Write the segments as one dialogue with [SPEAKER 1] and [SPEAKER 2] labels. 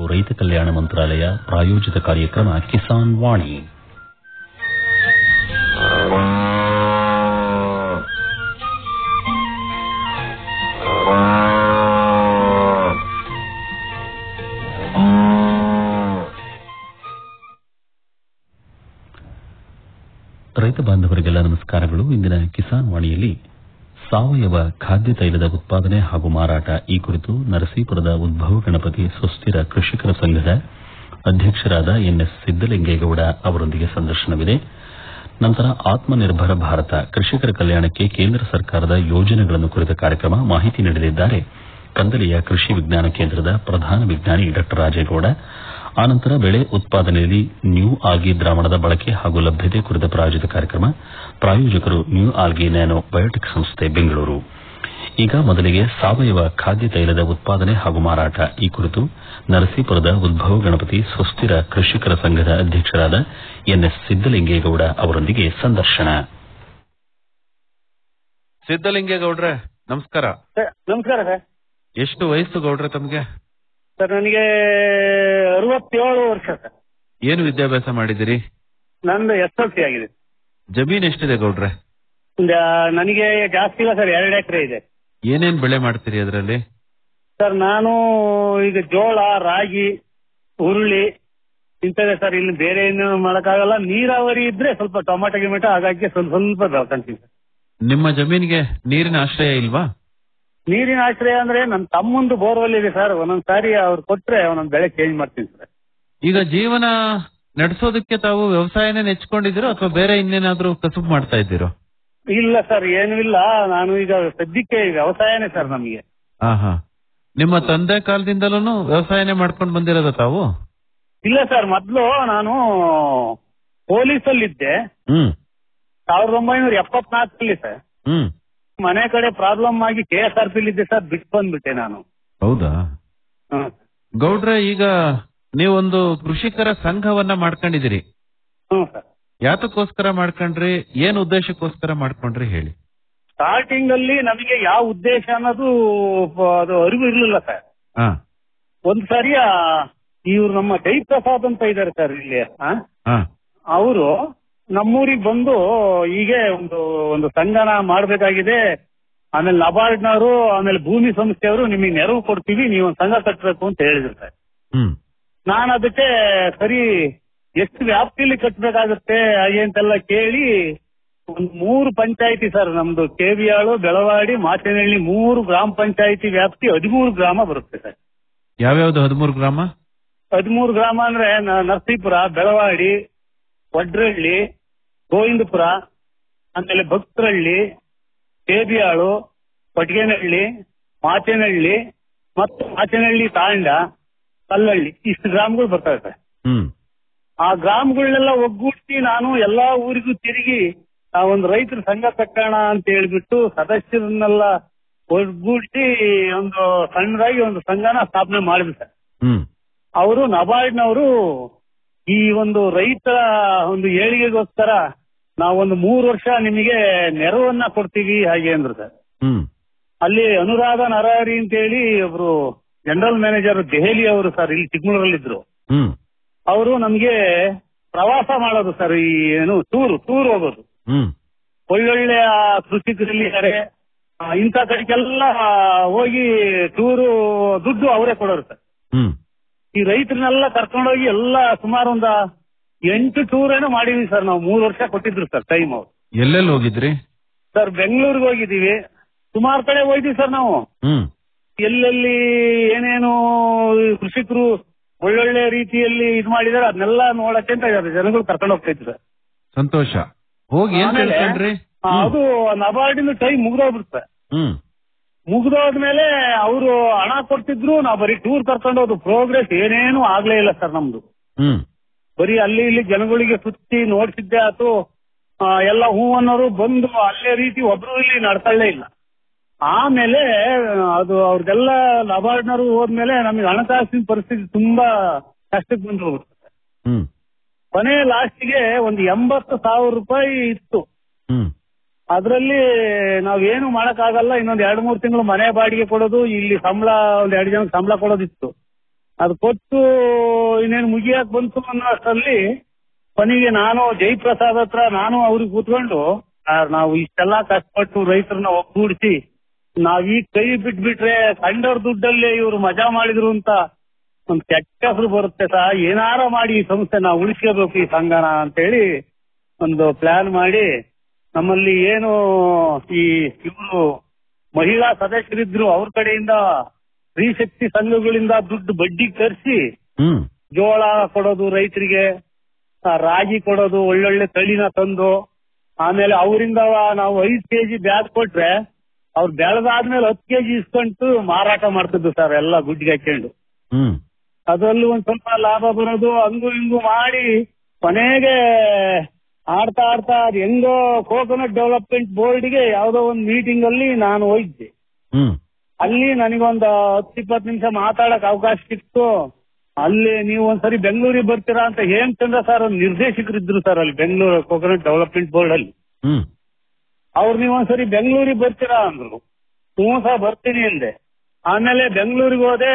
[SPEAKER 1] ರೈತ ಕಲ್ಯಾಣ ಮಂತ್ರಾಲಯ ಪ್ರಾಯೋಜಿತ ಕಾರ್ಯಕ್ರಮ ಕಿಸಾನ್ ವಾಣಿ ರೈತ ಬಾಂಧವರಿಗೆಲ್ಲ ನಮಸ್ಕಾರಗಳು ಇಂದಿನ ಕಿಸಾನ್ ವಾಣಿಯಲ್ಲಿ ಸಾವಯವ ಖಾದ್ಯ ತೈಲದ ಉತ್ಪಾದನೆ ಹಾಗೂ ಮಾರಾಟ ಈ ಕುರಿತು ನರಸೀಪುರದ ಉದ್ಭವ ಗಣಪತಿ ಸುಸ್ಥಿರ ಕೃಷಿಕರ ಸಂಘದ ಅಧ್ಯಕ್ಷರಾದ ಎನ್ಎಸ್ ಸಿದ್ದಲಿಂಗೇಗೌಡ ಅವರೊಂದಿಗೆ ಸಂದರ್ಶನವಿದೆ ನಂತರ ಆತ್ಮನಿರ್ಭರ ಭಾರತ ಕೃಷಿಕರ ಕಲ್ಯಾಣಕ್ಕೆ ಕೇಂದ್ರ ಸರ್ಕಾರದ ಯೋಜನೆಗಳನ್ನು ಕುರಿತ ಕಾರ್ಯಕ್ರಮ ಮಾಹಿತಿ ನೀಡಲಿದ್ದಾರೆ ಕಂದಲಿಯ ಕೃಷಿ ವಿಜ್ಞಾನ ಕೇಂದ್ರದ ಪ್ರಧಾನ ವಿಜ್ಞಾನಿ ಡಾ ರಾಜೇಗೌಡ ಆನಂತರ ಬೆಳೆ ಉತ್ಪಾದನೆಯಲ್ಲಿ ನ್ಯೂ ಆಲ್ಗಿ ದ್ರಾವಣದ ಬಳಕೆ ಹಾಗೂ ಲಭ್ಯತೆ ಕುರಿತ ಪ್ರಾಯೋಜಿತ ಕಾರ್ಯಕ್ರಮ ಪ್ರಾಯೋಜಕರು ನ್ಯೂ ಆಲ್ಗಿ ನ್ಯಾನೋ ಬಯೋಟೆಕ್ ಸಂಸ್ಥೆ ಬೆಂಗಳೂರು ಈಗ ಮೊದಲಿಗೆ ಸಾವಯವ ಖಾದ್ಯ ತೈಲದ ಉತ್ಪಾದನೆ ಹಾಗೂ ಮಾರಾಟ ಈ ಕುರಿತು ನರಸೀಪುರದ ಉದ್ಭವ ಗಣಪತಿ ಸುಸ್ಥಿರ ಕೃಷಿಕರ ಸಂಘದ ಅಧ್ಯಕ್ಷರಾದ ಎನ್ಎಸ್ ಸಿದ್ದಲಿಂಗೇಗೌಡ ಅವರೊಂದಿಗೆ ಸಂದರ್ಶನ
[SPEAKER 2] ಸಿದ್ದಲಿಂಗೇಗೌಡ್ರೆ ನಮಸ್ಕಾರ
[SPEAKER 3] ಸರ್, ನಮಸ್ಕಾರ ಸರ್
[SPEAKER 2] ಎಷ್ಟು ವಯಸ್ಸು ಗೌಡ್ರೆ ತಮ್ಗೆ
[SPEAKER 3] ಸರ್ ನನಗೆ ಅರವತ್ತೇಳು ವರ್ಷ ಸರ್
[SPEAKER 2] ಏನು ವಿದ್ಯಾಭ್ಯಾಸ ಮಾಡಿದಿರಿ
[SPEAKER 3] ನಂದು ಎಸ್ ಎಲ್ ಸಿ ಆಗಿದೆ
[SPEAKER 2] ಜಮೀನ್ ಎಷ್ಟಿದೆ ಗೌಡ್ರೆ
[SPEAKER 3] ಒಂದು ನನಗೆ ಜಾಸ್ತಿ ಇಲ್ಲ ಸರ್ ಎರಡು ಎಕರೆ ಇದೆ
[SPEAKER 2] ಏನೇನ್ ಬೆಳೆ ಮಾಡ್ತೀರಿ ಅದರಲ್ಲಿ
[SPEAKER 3] ಸರ್ ನಾನು ಈಗ ಜೋಳ ರಾಗಿ ಹುರುಳಿ ಇಂಥದ್ದೇ ಸರ್ ಇಲ್ಲಿ ಬೇರೆ ಏನು ಮಾಡಕ್ಕಾಗಲ್ಲ ನೀರಾವರಿ ಇದ್ರೆ ಸ್ವಲ್ಪ ಟೊಮಾಟೊ ಗಿಮೆಟೊ ಹಾಗಾಗಿ ಸ್ವಲ್ಪ ಸ್ವಲ್ಪ ಬೆಳ್ಕೊಂತೀವಿ ಸರ್
[SPEAKER 2] ನಿಮ್ಮ ಜಮೀನಿಗೆ ನೀರಿನ ಆಶ್ರಯ ಇಲ್ವಾ
[SPEAKER 3] ನೀರಿನ ಆಶ್ರಯ ಅಂದ್ರೆ ನನ್ನ ತಮ್ಮಂದು ಬೋರ್ವೆಲ್ ಇದೆ ಸರ್ ಒಂದೊಂದ್ ಸಾರಿ ಅವ್ರು ಕೊಟ್ರೆ ಒಂದೊಂದ್ ಬೆಳೆ ಚೇಂಜ್ ಮಾಡ್ತೀನಿ ಸರ್
[SPEAKER 2] ಈಗ ಜೀವನ ನಡೆಸೋದಕ್ಕೆ ತಾವು ವ್ಯವಸಾಯನೇ ನೆಚ್ಕೊಂಡಿದ್ದೀರೋ ಅಥವಾ ಬೇರೆ ಇನ್ನೇನಾದ್ರೂ ಕಸುಬು ಮಾಡ್ತಾ ಇದ್ದೀರೋ
[SPEAKER 3] ಇಲ್ಲ ಸರ್ ಏನೂ ಇಲ್ಲ ನಾನು ಈಗ ಸದ್ಯಕ್ಕೆ ವ್ಯವಸಾಯನೇ ಸರ್ ನಮಗೆ
[SPEAKER 2] ಹಾ ಹಾ ನಿಮ್ಮ ತಂದೆ ಕಾಲದಿಂದಲೂ ವ್ಯವಸಾಯನೇ ಮಾಡ್ಕೊಂಡು ಬಂದಿರೋದ ತಾವು
[SPEAKER 3] ಇಲ್ಲ ಸರ್ ಮೊದ್ಲು ನಾನು ಪೊಲೀಸಲ್ಲಿದ್ದೆ
[SPEAKER 2] ಹ್ಮ್
[SPEAKER 3] ಸಾವಿರದ ಒಂಬೈನೂರ ಎಪ್ಪತ್ನಾಲ್ಕರಲ್ಲಿ ಸರ್
[SPEAKER 2] ಹ್ಮ್
[SPEAKER 3] ಮನೆ ಕಡೆ ಪ್ರಾಬ್ಲಮ್ ಆಗಿ ಕೆ ಎಸ್ ಆರ್ ಪಿಲಿದ್ದೆ ಸರ್ ಬಿಟ್ಟು ಬಂದ್ಬಿಟ್ಟೆ ನಾನು
[SPEAKER 2] ಹೌದಾ
[SPEAKER 3] ಹ್ಮ್.
[SPEAKER 2] ಗೌಡ್ರೆ ಈಗ ನೀವೊಂದು ಕೃಷಿಕರ ಸಂಘವನ್ನ ಮಾಡ್ಕೊಂಡಿದ್ದೀರಿ
[SPEAKER 3] ಹ್ಞೂ ಸರ್
[SPEAKER 2] ಯಾತಕ್ಕೋಸ್ಕರ ಮಾಡ್ಕೊಂಡ್ರಿ ಏನ್ ಉದ್ದೇಶಕ್ಕೋಸ್ಕರ ಮಾಡ್ಕೊಂಡ್ರಿ ಹೇಳಿ
[SPEAKER 3] ಸ್ಟಾರ್ಟಿಂಗ್ ಅಲ್ಲಿ ನಮಗೆ ಯಾವ ಉದ್ದೇಶ ಅನ್ನೋದು ಪ- ಅದು ಅರಿವು ಇರ್ಲಿಲ್ಲ ಸರ್
[SPEAKER 2] ಹಾ
[SPEAKER 3] ಒಂದ್ ಸಾರಿ ಇವ್ರು ನಮ್ಮ ಜೈಪ್ರಸಾದ್ ಅಂತ ಇದ್ದಾರೆ ಸರ್ ಇಲ್ಲಿ
[SPEAKER 2] ಹಾ
[SPEAKER 3] ಅವರು ನಮ್ಮೂರಿಗೆ ಬಂದು ಹೀಗೆ ಒಂದು ಒಂದು ಸಂಘನ ಮಾಡ್ಬೇಕಾಗಿದೆ ಆಮೇಲೆ ನಬಾರ್ಡ್ನವರು ಆಮೇಲೆ ಭೂಮಿ ಸಂಸ್ಥೆಯವರು ನಿಮಗೆ ನೆರವು ಕೊಡ್ತೀವಿ ನೀವು ಒಂದು ಸಂಘ ಕಟ್ಟಬೇಕು ಅಂತ ಹೇಳಿದ್ರು ಸರ್
[SPEAKER 2] ಹ್ಮ್
[SPEAKER 3] ನಾನು ಅದಕ್ಕೆ ಸರಿ ಎಷ್ಟು ವ್ಯಾಪ್ತಿಯಲ್ಲಿ ಕಟ್ಟಬೇಕಾಗುತ್ತೆ ಹಾಗೆ ಅಂತೆಲ್ಲ ಕೇಳಿ ಒಂದು ಮೂರು ಪಂಚಾಯಿತಿ ಸರ್ ನಮ್ದು ಕೇವಿಯಾಳು ಬೆಳವಾಡಿ ಮಾಚೇನಹಳ್ಳಿ ಮೂರು ಗ್ರಾಮ ಪಂಚಾಯಿತಿ ವ್ಯಾಪ್ತಿ ಹದಿಮೂರು ಗ್ರಾಮ ಬರುತ್ತೆ ಸರ್
[SPEAKER 2] ಯಾವ್ಯಾವ್ದು ಹದಿಮೂರು ಗ್ರಾಮ
[SPEAKER 3] ಹದಿಮೂರು ಗ್ರಾಮ ಅಂದ್ರೆ ನ- ನರಸೀಪುರ ಬೆಳವಾಡಿ ವಡ್ರಳ್ಳಿ ಗೋವಿಂದಪುರ ಆಮೇಲೆ ಭಕ್ತರಳ್ಳಿ ಕೇಬಿಯಾಳು ಕೊಟ್ಗೇನಹಳ್ಳಿ ಮಾಚೇನಹಳ್ಳಿ ಮತ್ತು ಮಾಚೇನಹಳ್ಳಿ ತಾಂಡ ಕಲ್ಲಹಳ್ಳಿ ಇಷ್ಟು ಗ್ರಾಮಗಳು ಬರ್ತವೆ ಸರ್
[SPEAKER 2] ಹ್ಮ್
[SPEAKER 3] ಆ ಗ್ರಾಮಗಳನ್ನೆಲ್ಲ ಒಗ್ಗೂಡಿಸಿ ನಾನು ಎಲ್ಲಾ ಊರಿಗೂ ತಿರುಗಿ ಆ ಒಂದು ರೈತರ ಸಂಘ ಕಟ್ಟೋಣ ಅಂತ ಹೇಳ್ಬಿಟ್ಟು ಸದಸ್ಯರನ್ನೆಲ್ಲ ಒಗ್ಗೂಡಿಸಿ ಒಂದು ಸಣ್ಣದಾಗಿ ಒಂದು ಸಂಘನ ಸ್ಥಾಪನೆ ಮಾಡಿದ್ವಿ ಸರ್
[SPEAKER 2] ಹ್ಮ್
[SPEAKER 3] ಅವರು ನಬಾರ್ಡ್ನವರು ಈ ಒಂದು ರೈತ ಒಂದು ಏಳಿಗೆಗೋಸ್ಕರ ನಾವೊಂದು ಮೂರು ವರ್ಷ ನಿಮಗೆ ನೆರವನ್ನ ಕೊಡ್ತೀವಿ ಹಾಗೆ ಅಂದ್ರು ಸರ್
[SPEAKER 2] ಹ್ಮ್
[SPEAKER 3] ಅಲ್ಲಿ ಅನುರಾಧ ನರಹರಿ ಅಂತ ಹೇಳಿ ಒಬ್ರು ಜನರಲ್ ಮ್ಯಾನೇಜರ್ ದೆಹಲಿ ಅವರು ಸರ್ ಇಲ್ಲಿ ಚಿಕ್ಕಮಗಳೂರಲ್ಲಿದ್ರು
[SPEAKER 2] ಹ್ಮ್
[SPEAKER 3] ಅವರು ನಮ್ಗೆ ಪ್ರವಾಸ ಮಾಡೋದು ಸರ್ ಈ ಏನು ಟೂರ್ ಟೂರ್ ಹೋಗೋದು
[SPEAKER 2] ಹ್ಮ್
[SPEAKER 3] ಒಳ್ಳೊಳ್ಳೆಯ ಕೃಷಿಕರಿದ್ದಾರೆ ಆ, ಇಂಥ ಕಡೆಗೆಲ್ಲ ಹೋಗಿ ಟೂರು ದುಡ್ಡು ಅವರೇ ಕೊಡೋರು ಸರ್
[SPEAKER 2] ಹ್ಮ್
[SPEAKER 3] ಈ ರೈತರನ್ನೆಲ್ಲ ಕರ್ಕೊಂಡೋಗಿ ಎಲ್ಲ ಸುಮಾರು ಒಂದ ಎಂಟು ಟೂರ್ ಏನೋ ಮಾಡಿದೀವಿ ಸರ್ ನಾವು ಮೂರು ವರ್ಷ ಕೊಟ್ಟಿದ್ರು ಸರ್ ಟೈಮ್ ಅವ್ರು
[SPEAKER 2] ಎಲ್ಲೆಲ್ಲಿ ಹೋಗಿದ್ರಿ
[SPEAKER 3] ಸರ್ ಬೆಂಗಳೂರಿಗೆ ಹೋಗಿದ್ದೀವಿ ಸುಮಾರು ಕಡೆ ಹೋಯ್ತೀವಿ ಸರ್ ನಾವು
[SPEAKER 2] ಹ್ಮ್
[SPEAKER 3] ಎಲ್ಲೆಲ್ಲಿ ಏನೇನು ಕೃಷಿಕರು ಒಳ್ಳೊಳ್ಳೆ ರೀತಿಯಲ್ಲಿ ಇದು ಮಾಡಿದಾರೆ ಅದನ್ನೆಲ್ಲ ನೋಡಕ್ಕೆ ಅಂತ ಜನಗಳು ಕರ್ಕೊಂಡು ಹೋಗ್ತಾ ಇದ್ರು ಸರ್
[SPEAKER 2] ಸಂತೋಷ ಹೋಗಿ ಏನ್
[SPEAKER 3] ಆಮೇಲೆ,
[SPEAKER 2] ತಿಳ್ಕೊಂಡ್ರಿ
[SPEAKER 3] ಆ, ಅದು ನಬಾರ್ಡಿನ ಟೈಮ್ ಮುಗ್ದೋಗ್ಬಿಡುತ್ತೆ
[SPEAKER 2] ಹ್ಮ್
[SPEAKER 3] ಮುಗ್ದೋದ್ಮೇಲೆ ಅವರು ಹಣ ಕೊಡ್ತಿದ್ರು ನಾವು ಬರೀ ಟೂರ್ ಕರ್ಕೊಂಡು ಹೋದು ಪ್ರೋಗ್ರೆಸ್ ಏನೇನು ಆಗ್ಲೇ ಇಲ್ಲ ಸರ್ ನಮ್ದು
[SPEAKER 2] ಹ್ಮ್
[SPEAKER 3] ಬರೀ ಅಲ್ಲಿ ಇಲ್ಲಿ ಜನಗಳಿಗೆ ಸುತ್ತಿ ನೋಡ್ಸಿದ್ದೆ ಆತು ಆ, ಎಲ್ಲ ಹೂ ಅನ್ನೋರು ಬಂದು ಅಲ್ಲೇ ರೀತಿ ಒಬ್ರು ಇಲ್ಲಿ ನಡ್ಕೊಳ್ಳೇ ಇಲ್ಲ ಆಮೇಲೆ ಅದು ಅವ್ರದ್ದೆಲ್ಲ ನಬಾರ್ಡ್ನವರು ಹೋದ್ಮೇಲೆ ನಮಗೆ ಹಣಕಾಸಿನ ಪರಿಸ್ಥಿತಿ ತುಂಬಾ ಕಷ್ಟಕ್ಕೆ ಬಂದು ಹೋಗುತ್ತೆ
[SPEAKER 2] ಹ್ಮ್
[SPEAKER 3] ಕೊನೆ ಲಾಸ್ಟ್ಗೆ ಒಂದು ಎಂಬತ್ತು ಸಾವಿರ ರೂಪಾಯಿ ಇತ್ತು
[SPEAKER 2] ಹ್ಮ್
[SPEAKER 3] ಅದರಲ್ಲಿ ನಾವೇನು ಮಾಡಕ್ಕಾಗಲ್ಲ ಇನ್ನೊಂದ್ ಎರಡ್ ಮೂರ್ ತಿಂಗಳು ಮನೆ ಬಾಡಿಗೆ ಕೊಡೋದು ಇಲ್ಲಿ ಸಂಬಳ ಒಂದ್ ಎರಡು ಜನಕ್ಕೆ ಸಂಬಳ ಕೊಡೋದಿತ್ತು ಅದು ಕೊಟ್ಟು ಇನ್ನೇನು ಮುಗಿಯಕ್ ಬಂತು ಅನ್ನೋ ಅಷ್ಟರಲ್ಲಿ ಕೊನೆಗೆ ನಾನು ಜಯಪ್ರಸಾದ್ ಹತ್ರ ನಾನು ಅವ್ರಿಗೆ ಕೂತ್ಕೊಂಡು "ಸರ್, ನಾವು ಇಷ್ಟೆಲ್ಲ ಕಷ್ಟಪಟ್ಟು ರೈತರನ್ನ ಒಗ್ಗೂಡಿಸಿ ನಾವ್ ಈಗ ಕೈ ಬಿಟ್ಬಿಟ್ರೆ ಕಂಡವ್ರ ದುಡ್ಡಲ್ಲೇ ಇವ್ರು ಮಜಾ ಮಾಡಿದ್ರು ಅಂತ ಒಂದ್ ಕೆಟ್ಟ ಹೆಸರು ಬರುತ್ತೆ ಸರ್ ಏನಾರ ಮಾಡಿ ಈ ಸಂಸ್ಥೆ ನಾವು ಉಳಿಸ್ಕೋಬೇಕು ಈ ಸಂಘನ ಅಂತೇಳಿ ಒಂದು ಪ್ಲಾನ್ ಮಾಡಿ ನಮ್ಮಲ್ಲಿ ಏನು ಈ ಇವರು ಮಹಿಳಾ ಸದಸ್ಯರಿದ್ರು ಅವ್ರ ಕಡೆಯಿಂದ ಸ್ತ್ರೀಶಕ್ತಿ ಸಂಘಗಳಿಂದ ದುಡ್ಡು ಬಡ್ಡಿ ತರಿಸಿ
[SPEAKER 1] ಹ್ಮ್
[SPEAKER 3] ಜೋಳ ಕೊಡೋದು ರೈತರಿಗೆ ಆ, ರಾಗಿ ಕೊಡೋದು ಒಳ್ಳೊಳ್ಳೆ ತಳಿನ ತಂದು ಆಮೇಲೆ ಅವರಿಂದ ನಾವು ಐದು ಕೆಜಿ ಬ್ಯಾಗ್ ಕೊಟ್ರೆ ಅವ್ರು ಬೆಳೆದಾದ್ಮೇಲೆ ಹತ್ತು ಕೆಜಿ ಇಸ್ಕೊಂಡು ಮಾರಾಟ ಮಾಡ್ತಿದ್ದು ಸರ್ ಎಲ್ಲ ಗುಡ್ಡಿಗೆ ಹಾಕೊಂಡು
[SPEAKER 1] ಹ್ಮ್
[SPEAKER 3] ಅದರಲ್ಲೂ ಒಂದ್ ಸ್ವಲ್ಪ ಲಾಭ ಬರೋದು ಹಂಗು ಹಿಂಗು ಮಾಡಿ ಕೊನೆಗೆ ಆಡ್ತಾ ಆಡ್ತಾ ಅದ್ ಹೆಂಗೋ ಕೋಕೋನಟ್ ಡೆವಲಪ್ಮೆಂಟ್ ಬೋರ್ಡ್ಗೆ ಯಾವ್ದೋ ಒಂದು ಮೀಟಿಂಗ್ ಅಲ್ಲಿ ನಾನು ಹೋಗಿದ್ದೆ
[SPEAKER 1] ಹ್ಮ್
[SPEAKER 3] ಅಲ್ಲಿ ನನಗೊಂದು ಹತ್ತು ಇಪ್ಪತ್ತು ನಿಮಿಷ ಮಾತಾಡಕ್ ಅವಕಾಶ ಸಿಕ್ತು ಅಲ್ಲಿ ನೀವು ಒಂದ್ಸರಿ ಬೆಂಗಳೂರಿಗೆ ಬರ್ತೀರಾ ಅಂತ ಹೇಮಚಂದ್ರ ಸರ್ ಒಂದು ನಿರ್ದೇಶಕರು ಇದ್ರು ಸರ್ ಅಲ್ಲಿ ಬೆಂಗಳೂರು ಕೋಕೋನಟ್ ಡೆವಲಪ್ಮೆಂಟ್ ಬೋರ್ಡ್ ಅಲ್ಲಿ
[SPEAKER 1] ಹ್ಮ್
[SPEAKER 3] ಅವ್ರು ನೀವು ಒಂದ್ಸರಿ ಬೆಂಗಳೂರಿಗೆ ಬರ್ತೀರಾ ಅಂದ್ರು ಹ್ಞೂ ಸರ್ ಬರ್ತೀನಿ ಅಂದೆ ಆಮೇಲೆ ಬೆಂಗಳೂರಿಗೆ ಹೋದೆ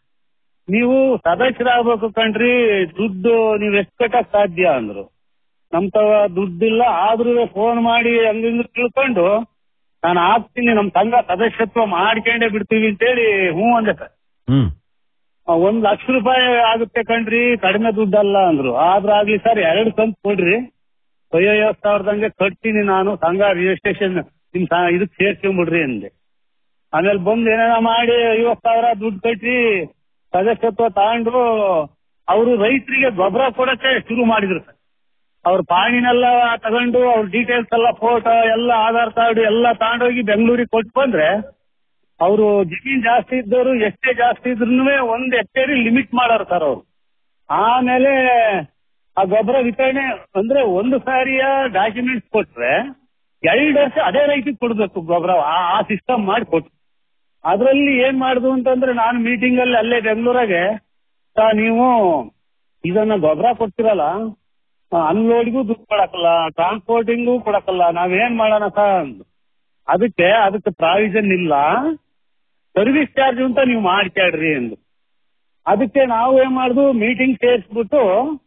[SPEAKER 3] ನೀವು ಸದಸ್ಯರಾಗ್ಬೇಕು ಕಣ್ರಿ ದುಡ್ಡು ನೀವ್ ಎಷ್ಟು ಕಟ್ಟಕ್ ಸಾಧ್ಯ ಅಂದ್ರು ನಮ್ ತವ ದುಡ್ಡಿಲ್ಲ ಆದ್ರೂ ಫೋನ್ ಮಾಡಿ ಹಂಗಿಂಗ್ ತಿಳ್ಕೊಂಡು ನಾನು ಆಗ್ತೀನಿ ನಮ್ ಸಂಘ ಸದಸ್ಯತ್ವ ಮಾಡ್ಕೊಂಡೇ ಬಿಡ್ತೀವಿ ಅಂತೇಳಿ ಹ್ಞೂ ಅಂದೆ ಸರ್
[SPEAKER 1] ಹ್ಮ್
[SPEAKER 3] ಆ, ಒಂದ್ ಲಕ್ಷ ರೂಪಾಯಿ ಆಗುತ್ತೆ ಕಣ್ರಿ ಕಡಿಮೆ ದುಡ್ಡಲ್ಲ ಅಂದ್ರು ಆದ್ರೂ ಆಗ್ಲಿ ಸರ್ ಎರಡು ಕಂತು ಕೊಡ್ರಿ ಐವತ್ತು ಸಾವಿರದಂಗೆ ಕಟ್ತೀನಿ ನಾನು ಸಂಘ ರಿಜಿಸ್ಟ್ರೇಷನ್ ನಿಮ್ ಸ- ಇದಕ್ ಸೇರ್ಸ್ಕೊಂಬಿಡ್ರಿ ಅಂದೆ ಆಮೇಲೆ ಬಂದು ಏನೇನ ಮಾಡಿ ಐವತ್ ಸಾವಿರ ದುಡ್ಡು ಕಟ್ಟಿ ಸದಸ್ಯತ್ವ ತಗೊಂಡು ಅವರು ರೈತರಿಗೆ ಗೊಬ್ಬರ ಕೊಡಕ್ಕೆ ಶುರು ಮಾಡಿದ್ರು ಸರ್ ಅವ್ರ ಪಾಣಿನೆಲ್ಲ ತಗೊಂಡು ಅವ್ರ ಡೀಟೇಲ್ಸ್ ಎಲ್ಲ ಫೋಟೋ ಎಲ್ಲ ಆಧಾರ್ ಕಾರ್ಡ್ ಎಲ್ಲ ತಗೊಂಡೋಗಿ ಬೆಂಗಳೂರಿಗೆ ಕೊಟ್ಟು ಬಂದ್ರೆ ಅವರು ಜಮೀನ್ ಜಾಸ್ತಿ ಇದ್ದವರು ಎಷ್ಟೇ ಜಾಸ್ತಿ ಇದ್ರು ಒಂದ್ ಹೆಕ್ಟೇರ್ ಲಿಮಿಟ್ ಮಾಡಾರ ಸರ್ ಅವ್ರು ಆಮೇಲೆ ಆ ಗೊಬ್ಬರ ವಿತರಣೆ ಅಂದ್ರೆ ಒಂದು ಸಾರಿಯ ಡಾಕ್ಯುಮೆಂಟ್ಸ್ ಕೊಟ್ರೆ ಎರಡು ವರ್ಷ ಅದೇ ರೈತಿಗೆ ಕೊಡ್ಬೇಕು ಗೊಬ್ಬರ ಆ ಸಿಸ್ಟಮ್ ಮಾಡಿ ಕೊಟ್ಟು ಅದ್ರಲ್ಲಿ ಏನ್ ಮಾಡುದು ಅಂತಂದ್ರೆ ನಾನು ಮೀಟಿಂಗ್ ಅಲ್ಲಿ ಅಲ್ಲೇ ಬೆಂಗಳೂರಾಗೆ "ಸಾ, ನೀವು ಇದನ್ನ ಗೊಬ್ಬರ ಕೊಡ್ತಿರಲ್ಲ ಅನ್ಲೋಡಿಗೂ ದುಡ್ಡು ಕೊಡಕ್ಕಲ್ಲ ಟ್ರಾನ್ಸ್ಪೋರ್ಟಿಂಗು ಕೊಡಕ್ಕಲ್ಲ ನಾವೇನ್ ಮಾಡೋಣ ಸರ್ ಅಂದ್ರು. ಅದಕ್ಕೆ ಅದಕ್ಕೆ ಪ್ರಾವಿಷನ್ ಇಲ್ಲ ಸರ್ವಿಸ್ ಚಾರ್ಜ್ ಅಂತ ನೀವು ಮಾಡ್ಕ್ಯಾಡ್ರಿ ಎಂದು ಅದಕ್ಕೆ ನಾವು ಏನ್ ಮಾಡುದು ಮೀಟಿಂಗ್ ಸೇರಿಸ್ಬಿಟ್ಟು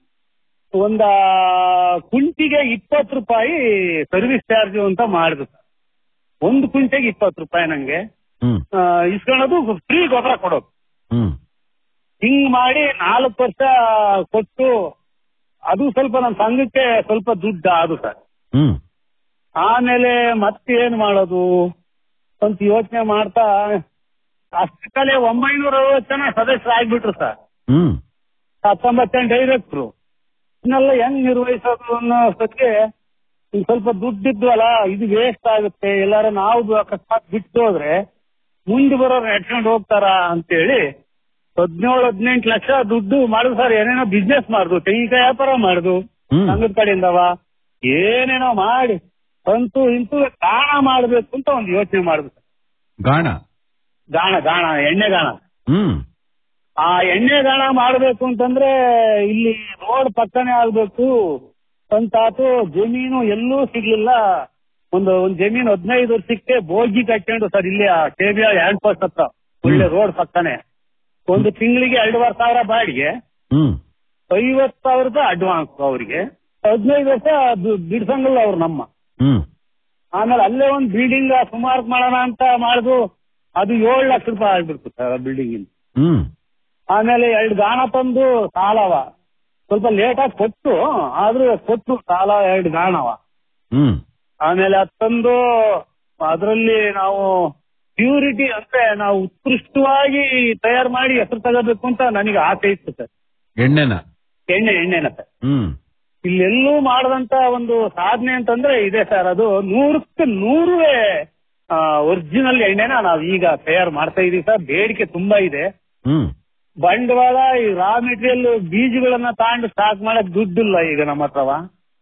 [SPEAKER 3] ಒಂದ ಕುಂಟಿಗೆ ಇಪ್ಪತ್ತು ರೂಪಾಯಿ ಸರ್ವಿಸ್ ಚಾರ್ಜ್ ಅಂತ ಮಾಡುದು ಒಂದು ಕುಂಟೆಗೆ ಇಪ್ಪತ್ತು ರೂಪಾಯಿ ನಂಗೆ
[SPEAKER 1] ಹ್ಮ್
[SPEAKER 3] ಆ, ಇಸ್ಕೊಳ್ಳೋದು ಫ್ರೀ ಗೊಬ್ಬರ ಕೊಡೋದು
[SPEAKER 1] ಹ್ಮ್
[SPEAKER 3] ಹಿಂಗ್ ಮಾಡಿ ನಾಲ್ಕು ವರ್ಷ ಕೊಟ್ಟು ಅದು ಸ್ವಲ್ಪ ನಮ್ಮ ಸಂಘಕ್ಕೆ ಸ್ವಲ್ಪ ದುಡ್ಡು ಅದು ಸರ್
[SPEAKER 1] ಹ್ಮ್
[SPEAKER 3] ಆಮೇಲೆ ಮತ್ತೆ ಏನ್ ಮಾಡೋದು ಅಂತ ಯೋಚನೆ ಮಾಡ್ತಾ ಅಷ್ಟಕ್ಕಲ್ಲೇ ಒಂಬೈನೂರ ಅರವತ್ತು ಜನ ಸದಸ್ಯರಾಗ್ಬಿಟ್ರು ಸರ್
[SPEAKER 1] ಹ್ಮ್
[SPEAKER 3] ಹತ್ತೊಂಬತ್ತು ಜನ ಡೈರೆಕ್ಟ್ರು ಇನ್ನೆಲ್ಲ ಹೆಂಗ್ ನಿರ್ವಹಿಸೋದು ಅನ್ನೋ ಅಷ್ಟಕ್ಕೆ ಇನ್ ಸ್ವಲ್ಪ ದುಡ್ಡಿದ್ವಲ್ಲ ಇದು ವೇಸ್ಟ್ ಆಗುತ್ತೆ ಎಲ್ಲಾರ ನಾವು ಅಕಸ್ಮಾತ್ ಬಿಟ್ಟು ಹೋದ್ರೆ ಮುಂದೆ ಬರೋರು ನಡ್ಕೊಂಡು ಹೋಗ್ತಾರ ಅಂತೇಳಿ ಹದಿನೇಳು ಹದಿನೆಂಟು ಲಕ್ಷ ದುಡ್ಡು ಮಾಡುದು ಸರ್ ಏನೇನೋ ಬಿಸ್ನೆಸ್ ಮಾಡುದು ತೆಂಗಿನಕಾಯಿ ವ್ಯಾಪಾರ ಮಾಡುದು
[SPEAKER 1] ಹ್ಮ್.
[SPEAKER 3] ಸಂಘದ ಕಡೆಯಿಂದವ ಏನೇನೋ ಮಾಡಿ ಅಂತೂ ಇಂತೂ ಗಾಣ ಮಾಡ್ಬೇಕು ಅಂತ ಒಂದು ಯೋಚನೆ ಮಾಡುದು ಸರ್
[SPEAKER 2] ಗಾಣ
[SPEAKER 3] ಗಾಣ ಗಾಣ ಎಣ್ಣೆ ಗಾಣ
[SPEAKER 1] ಹ್ಮ್
[SPEAKER 3] ಆ ಎಣ್ಣೆ ಗಾಣ ಮಾಡಬೇಕು ಅಂತಂದ್ರೆ ಇಲ್ಲಿ ರೋಡ್ ಪಕ್ಕನೆ ಆಗ್ಬೇಕು ಅಂತಾತು ಜಮೀನು ಎಲ್ಲೂ ಸಿಗ್ಲಿಲ್ಲ ಒಂದು ಒಂದ್ ಜಮೀನು ಹದಿನೈದು ವರ್ಷಕ್ಕೆ ಬೋಗಿ ಕಟ್ಕೊಂಡು ಸರ್ ಇಲ್ಲಿ ಕೆಬಿಆ ಹ್ಯಾಂಡ್ ಪೋಸ್ಟ್ ಹತ್ರ ಒಳ್ಳೆ ರೋಡ್ ಪಕ್ಕನೆ ಒಂದು ತಿಂಗಳಿಗೆ ಎರಡೂವರೆ ಸಾವಿರ ಬಾಡಿಗೆ
[SPEAKER 1] ಹ್ಮ್
[SPEAKER 3] ಐವತ್ ಸಾವಿರ ರೂಪಾಯಿ ಅಡ್ವಾನ್ಸ್ ಅವರಿಗೆ ಹದಿನೈದು ವರ್ಷ ಅದು ಬಿಡ್ಸಂಗಿಲ್ಲ ಅವ್ರು ನಮ್ಮ
[SPEAKER 1] ಹ್ಮ್
[SPEAKER 3] ಆಮೇಲೆ ಅಲ್ಲೇ ಒಂದು ಬಿಲ್ಡಿಂಗ್ ಸುಮಾರು ಮಾಡೋಣ ಅಂತ ಮಾಡುದು ಅದು ಏಳು ಲಕ್ಷ ರೂಪಾಯಿ ಆಗ್ಬಿಡ್ತು ಸರ್ ಬಿಲ್ಡಿಂಗ್
[SPEAKER 1] ಹ್ಮ್
[SPEAKER 3] ಆಮೇಲೆ ಎರಡು ಗಾಣ ತಂದು ಸಾಲವ ಸ್ವಲ್ಪ ಲೇಟಾಗಿ ಕೊಟ್ಟು ಆದ್ರೂ ಕೊಟ್ಟು ಸಾಲ ಎರಡು ಗಾಣವ
[SPEAKER 1] ಹ್ಮ್
[SPEAKER 3] ಆಮೇಲೆ ಅದು ತಂದು ಅದರಲ್ಲಿ ನಾವು ಪ್ಯೂರಿಟಿ ಅಂದ್ರೆ ನಾವು ಉತ್ಕೃಷ್ಟವಾಗಿ ತಯಾರು ಮಾಡಿ ಹೆಸರು ತಗೋಬೇಕು ಅಂತ ನನಗೆ ಆಸೆ ಇತ್ತು ಸರ್
[SPEAKER 2] ಎಣ್ಣೆನ
[SPEAKER 3] ಎಣ್ಣೆ ಎಣ್ಣೆನ ಸರ್
[SPEAKER 1] ಹ್ಮ್
[SPEAKER 3] ಇಲ್ಲೆಲ್ಲೂ ಮಾಡದಂತ ಒಂದು ಸಾಧನೆ ಅಂತಂದ್ರೆ ಇದೆ ಸರ್ ಅದು ನೂರಕ್ಕೆ ನೂರುವೇ ಒರಿಜಿನಲ್ ಎಣ್ಣೆನ ನಾವು ಈಗ ತಯಾರು ಮಾಡ್ತಾ ಇದೀವಿ ಸರ್ ಬೇಡಿಕೆ ತುಂಬಾ ಇದೆ
[SPEAKER 1] ಹ್ಮ್
[SPEAKER 3] ಬಂಡವಾಳ ಈ ರಾ ಮೆಟೀರಿಯಲ್ ಬೀಜಗಳನ್ನ ತಗೊಂಡು ಸ್ಟಾಕ್ ಮಾಡಕ್ ದುಡ್ಡಿಲ್ಲ ಈಗ ನಮ್ಮ ಹತ್ರವ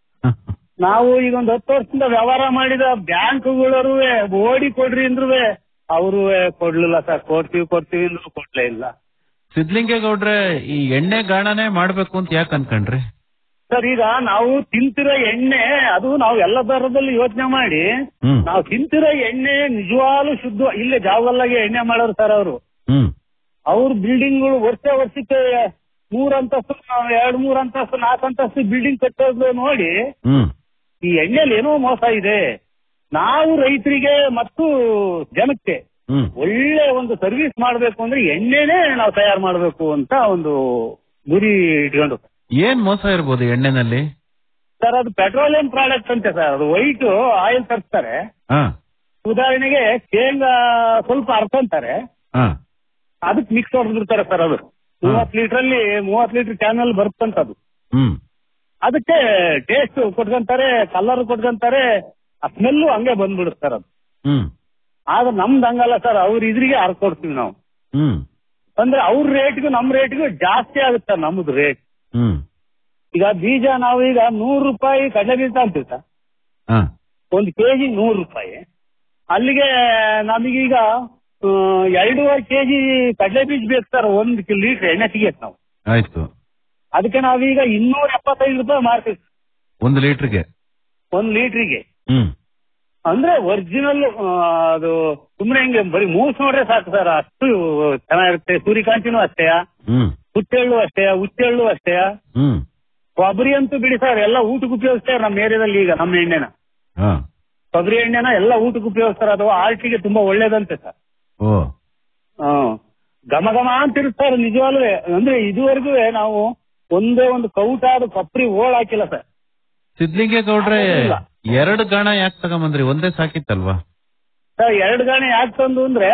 [SPEAKER 3] ನಾವು ಈಗ ಒಂದು ಹತ್ತು ವರ್ಷದಿಂದ ವ್ಯವಹಾರ ಮಾಡಿದ ಬ್ಯಾಂಕ್ಗಳರು ಓಡಿ ಕೊಡ್ರಿ ಅಂದ್ರು ಅವರು ಕೊಡ್ಲಿಲ್ಲ ಸರ್ ಕೊಡ್ತೀವಿ ಕೊಡ್ತೀವಿ ಅಂದ್ರು ಕೊಡ್ಲೇ ಇಲ್ಲ
[SPEAKER 2] ಸಿದ್ಲಿಂಗೇಗೌಡ್ರೆ ಈ ಎಣ್ಣೆ ಗಾಣನೇ ಮಾಡ್ಬೇಕು ಅಂತ ಯಾಕೆ ಅನ್ಕೊಂಡ್ರಿ
[SPEAKER 3] ಸರ್ ಈಗ ನಾವು ತಿಂತಿರೋ ಎಣ್ಣೆ ಅದು ನಾವು ಎಲ್ಲ ದರದಲ್ಲಿ ಯೋಚನೆ ಮಾಡಿ
[SPEAKER 1] ಹ್ಮ್
[SPEAKER 3] ನಾವು ತಿಂತಿರೋ ಎಣ್ಣೆ ನಿಜವಾಗ್ಲೂ ಶುದ್ಧ ಇಲ್ಲೇ ಜಾವಗಲ್ಲಾಗೆ ಎಣ್ಣೆ ಮಾಡೋರು ಸರ್ ಅವರು
[SPEAKER 1] ಹ್ಮ್
[SPEAKER 3] ಅವ್ರ ಬಿಲ್ಡಿಂಗ್ಗಳು ವರ್ಷ ವರ್ಷಕ್ಕೆ ಮೂರ್ ಅಂತಸ್ತು ಎರಡ್ ಮೂರ್ ಅಂತಸ್ತು ನಾಲ್ಕು ಅಂತಸ್ತು ಬಿಲ್ಡಿಂಗ್ ಕಟ್ಟೋದು ನೋಡಿ
[SPEAKER 2] ಹ್ಮ್
[SPEAKER 3] ಈ ಎಣ್ಣೆಲಿ ಏನೋ ಮೋಸ ಇದೆ ನಾವು ರೈತರಿಗೆ ಮತ್ತು ಜನಕ್ಕೆ
[SPEAKER 2] ಹ್ಮ್
[SPEAKER 3] ಒಳ್ಳೆ ಒಂದು ಸರ್ವಿಸ್ ಮಾಡಬೇಕು ಅಂದ್ರೆ ಎಣ್ಣೆನೇ ನಾವು ತಯಾರು ಮಾಡಬೇಕು ಅಂತ ಒಂದು ಗುರಿ ಇಟ್ಕೊಂಡು
[SPEAKER 2] ಏನ್ ಮೋಸ ಇರ್ಬೋದು ಎಣ್ಣೆನಲ್ಲಿ
[SPEAKER 3] ಸರ್ ಅದು ಪೆಟ್ರೋಲಿಯಂ ಪ್ರಾಡಕ್ಟ್ ಅಂತೆ ಸರ್ ಅದು ವೈಟ್ ಆಯಿಲ್ ತರಿಸ್ತಾರೆ
[SPEAKER 2] ಹಾ
[SPEAKER 3] ಉದಾಹರಣೆಗೆ ಶೇಂಗಾ ಸ್ವಲ್ಪ ಅರ್ಕೊಂತಾರೆ
[SPEAKER 2] ಹಾ
[SPEAKER 3] ಅದಕ್ಕೆ ಮಿಕ್ಸ್ ಹೊಡೆದಿರ್ತಾರೆ ಸರ್ ಅದು ಮೂವತ್ ಲೀಟರ್ ಅಲ್ಲಿ ಮೂವತ್ ಲೀಟರ್ ಕ್ಯಾನ್ ಅಲ್ಲಿ ಬರುತ್ತಂತದು
[SPEAKER 2] ಹ್ಮ್
[SPEAKER 3] ಅದಕ್ಕೆ ಟೇಸ್ಟ್ ಕೊಟ್ಕೊಂತಾರೆ ಕಲರ್ ಕೊಟ್ಕೊಂತಾರೆ ಆ ಸ್ಮೆಲ್ಲು ಹಂಗೆ ಬಂದ್ಬಿಡುತ್ತೆ ಸರ್ ಅದು
[SPEAKER 2] ಹ್ಮ್
[SPEAKER 3] ಆದ್ರೆ ನಮ್ದು ಹಂಗಲ್ಲ ಸರ್ ಅವ್ರ ಇದ್ರಿಗೆ ಹರ್ಕೊಡ್ತೀವಿ ನಾವು
[SPEAKER 2] ಹ್ಮ್
[SPEAKER 3] ಅಂದ್ರೆ ಅವ್ರ ರೇಟ್ಗೂ ನಮ್ ರೇಟ್ಗೂ ಜಾಸ್ತಿ ಆಗುತ್ತೆ ಸರ್ ನಮ್ದು ರೇಟ್
[SPEAKER 2] ಹ್ಮ್
[SPEAKER 3] ಈಗ ಬೀಜ ನಾವು ಈಗ ನೂರು ರೂಪಾಯಿ ಕಡಲೆ ಬೀಜ ಅಂತೀವಿ ಸರ್
[SPEAKER 2] ಹಾ
[SPEAKER 3] ಒಂದು ಕೆಜಿ ನೂರು ರೂಪಾಯಿ ಅಲ್ಲಿಗೆ ನಮಗೀಗ ಆ, ಎರಡೂವರೆ ಕೆಜಿ ಕಡಲೆ ಬೀಜ ಬೇಕು ಸರ್ ಒಂದು ಲೀಟರ್ ಎಣ್ಣೆ ಸಿಗತ್ತೆ ನಾವು
[SPEAKER 2] ಆಯ್ತು
[SPEAKER 3] ಅದಕ್ಕೆ ನಾವೀಗ ಇನ್ನೂರ ಎಪ್ಪತ್ತೈದು ರೂಪಾಯಿ ಮಾರ್ತೀವಿ
[SPEAKER 2] ಒಂದು ಲೀಟರ್ಗೆ
[SPEAKER 3] ಒಂದು ಲೀಟ್ರಿಗೆ
[SPEAKER 2] ಹ್ಮ್
[SPEAKER 3] ಅಂದ್ರೆ ಒರಿಜಿನಲ್ ಅದು ಸುಮ್ಮನೆ ಹಿಂಗೆ ಬರೀ ಮೂಸ್ ನೋಡ್ರೆ ಸಾಕು ಸರ್ ಅಷ್ಟು ಚೆನ್ನಾಗಿರುತ್ತೆ ಸೂರ್ಯಕಾಂತಿನೂ ಅಷ್ಟೇ
[SPEAKER 2] ಹ್ಮ್
[SPEAKER 3] ಹುಚ್ಚೆಳ್ಳು ಅಷ್ಟೇ ಹುಚ್ಚೆಳ್ಳು ಅಷ್ಟೇ
[SPEAKER 2] ಹ್ಮ್
[SPEAKER 3] ಕೊಬ್ಬರಿ ಅಂತೂ ಬಿಡಿ ಸರ್ ಎಲ್ಲ ಊಟಕ್ಕೆ ಉಪಯೋಗಿಸ್ತಾರೆ ನಮ್ಮ ಏರಿಯಾದಲ್ಲಿ ಈಗ ನಮ್ಮ ಎಣ್ಣೆನ
[SPEAKER 2] ಹಾ
[SPEAKER 3] ಕೊಬ್ಬರಿ ಎಣ್ಣೆನ ಎಲ್ಲ ಊಟಕ್ಕೆ ಉಪಯೋಗಿಸ್ತಾರೆ ಅದು ಆರ್ಟಿಗೆ ತುಂಬಾ ಒಳ್ಳೇದಂತೆ ಸರ್
[SPEAKER 2] ಓ
[SPEAKER 3] ಹ್ಮ್ ಘಮ ಘಮ ಅಂತ ಇರ್ತಾರೆ ನಿಜವಾಗ್ಲೂ ಅಂದ್ರೆ ಇದುವರೆಗೂ ನಾವು ಒಂದೇ ಒಂದು ಕೌಟಾದ ಕೊಬ್ಬರಿ ಓಳ್ ಹಾಕಿಲ್ಲ ಸರ್
[SPEAKER 2] ಸಿದ್ಲಿಂಗೆ ಗೌಡ್ರೆ
[SPEAKER 3] ಇಲ್ಲ.
[SPEAKER 2] ಎರಡು ಗಾಣ ಯಾಕೆ ತಗೊಂಬಂದ್ರಿ ಒಂದೇ ಸಾಕಿತ್ತಲ್ವಾ
[SPEAKER 3] ಸರ್ ಎರಡು ಗಾಣಿ ಯಾಕೆ ತಂದು ಅಂದ್ರೆ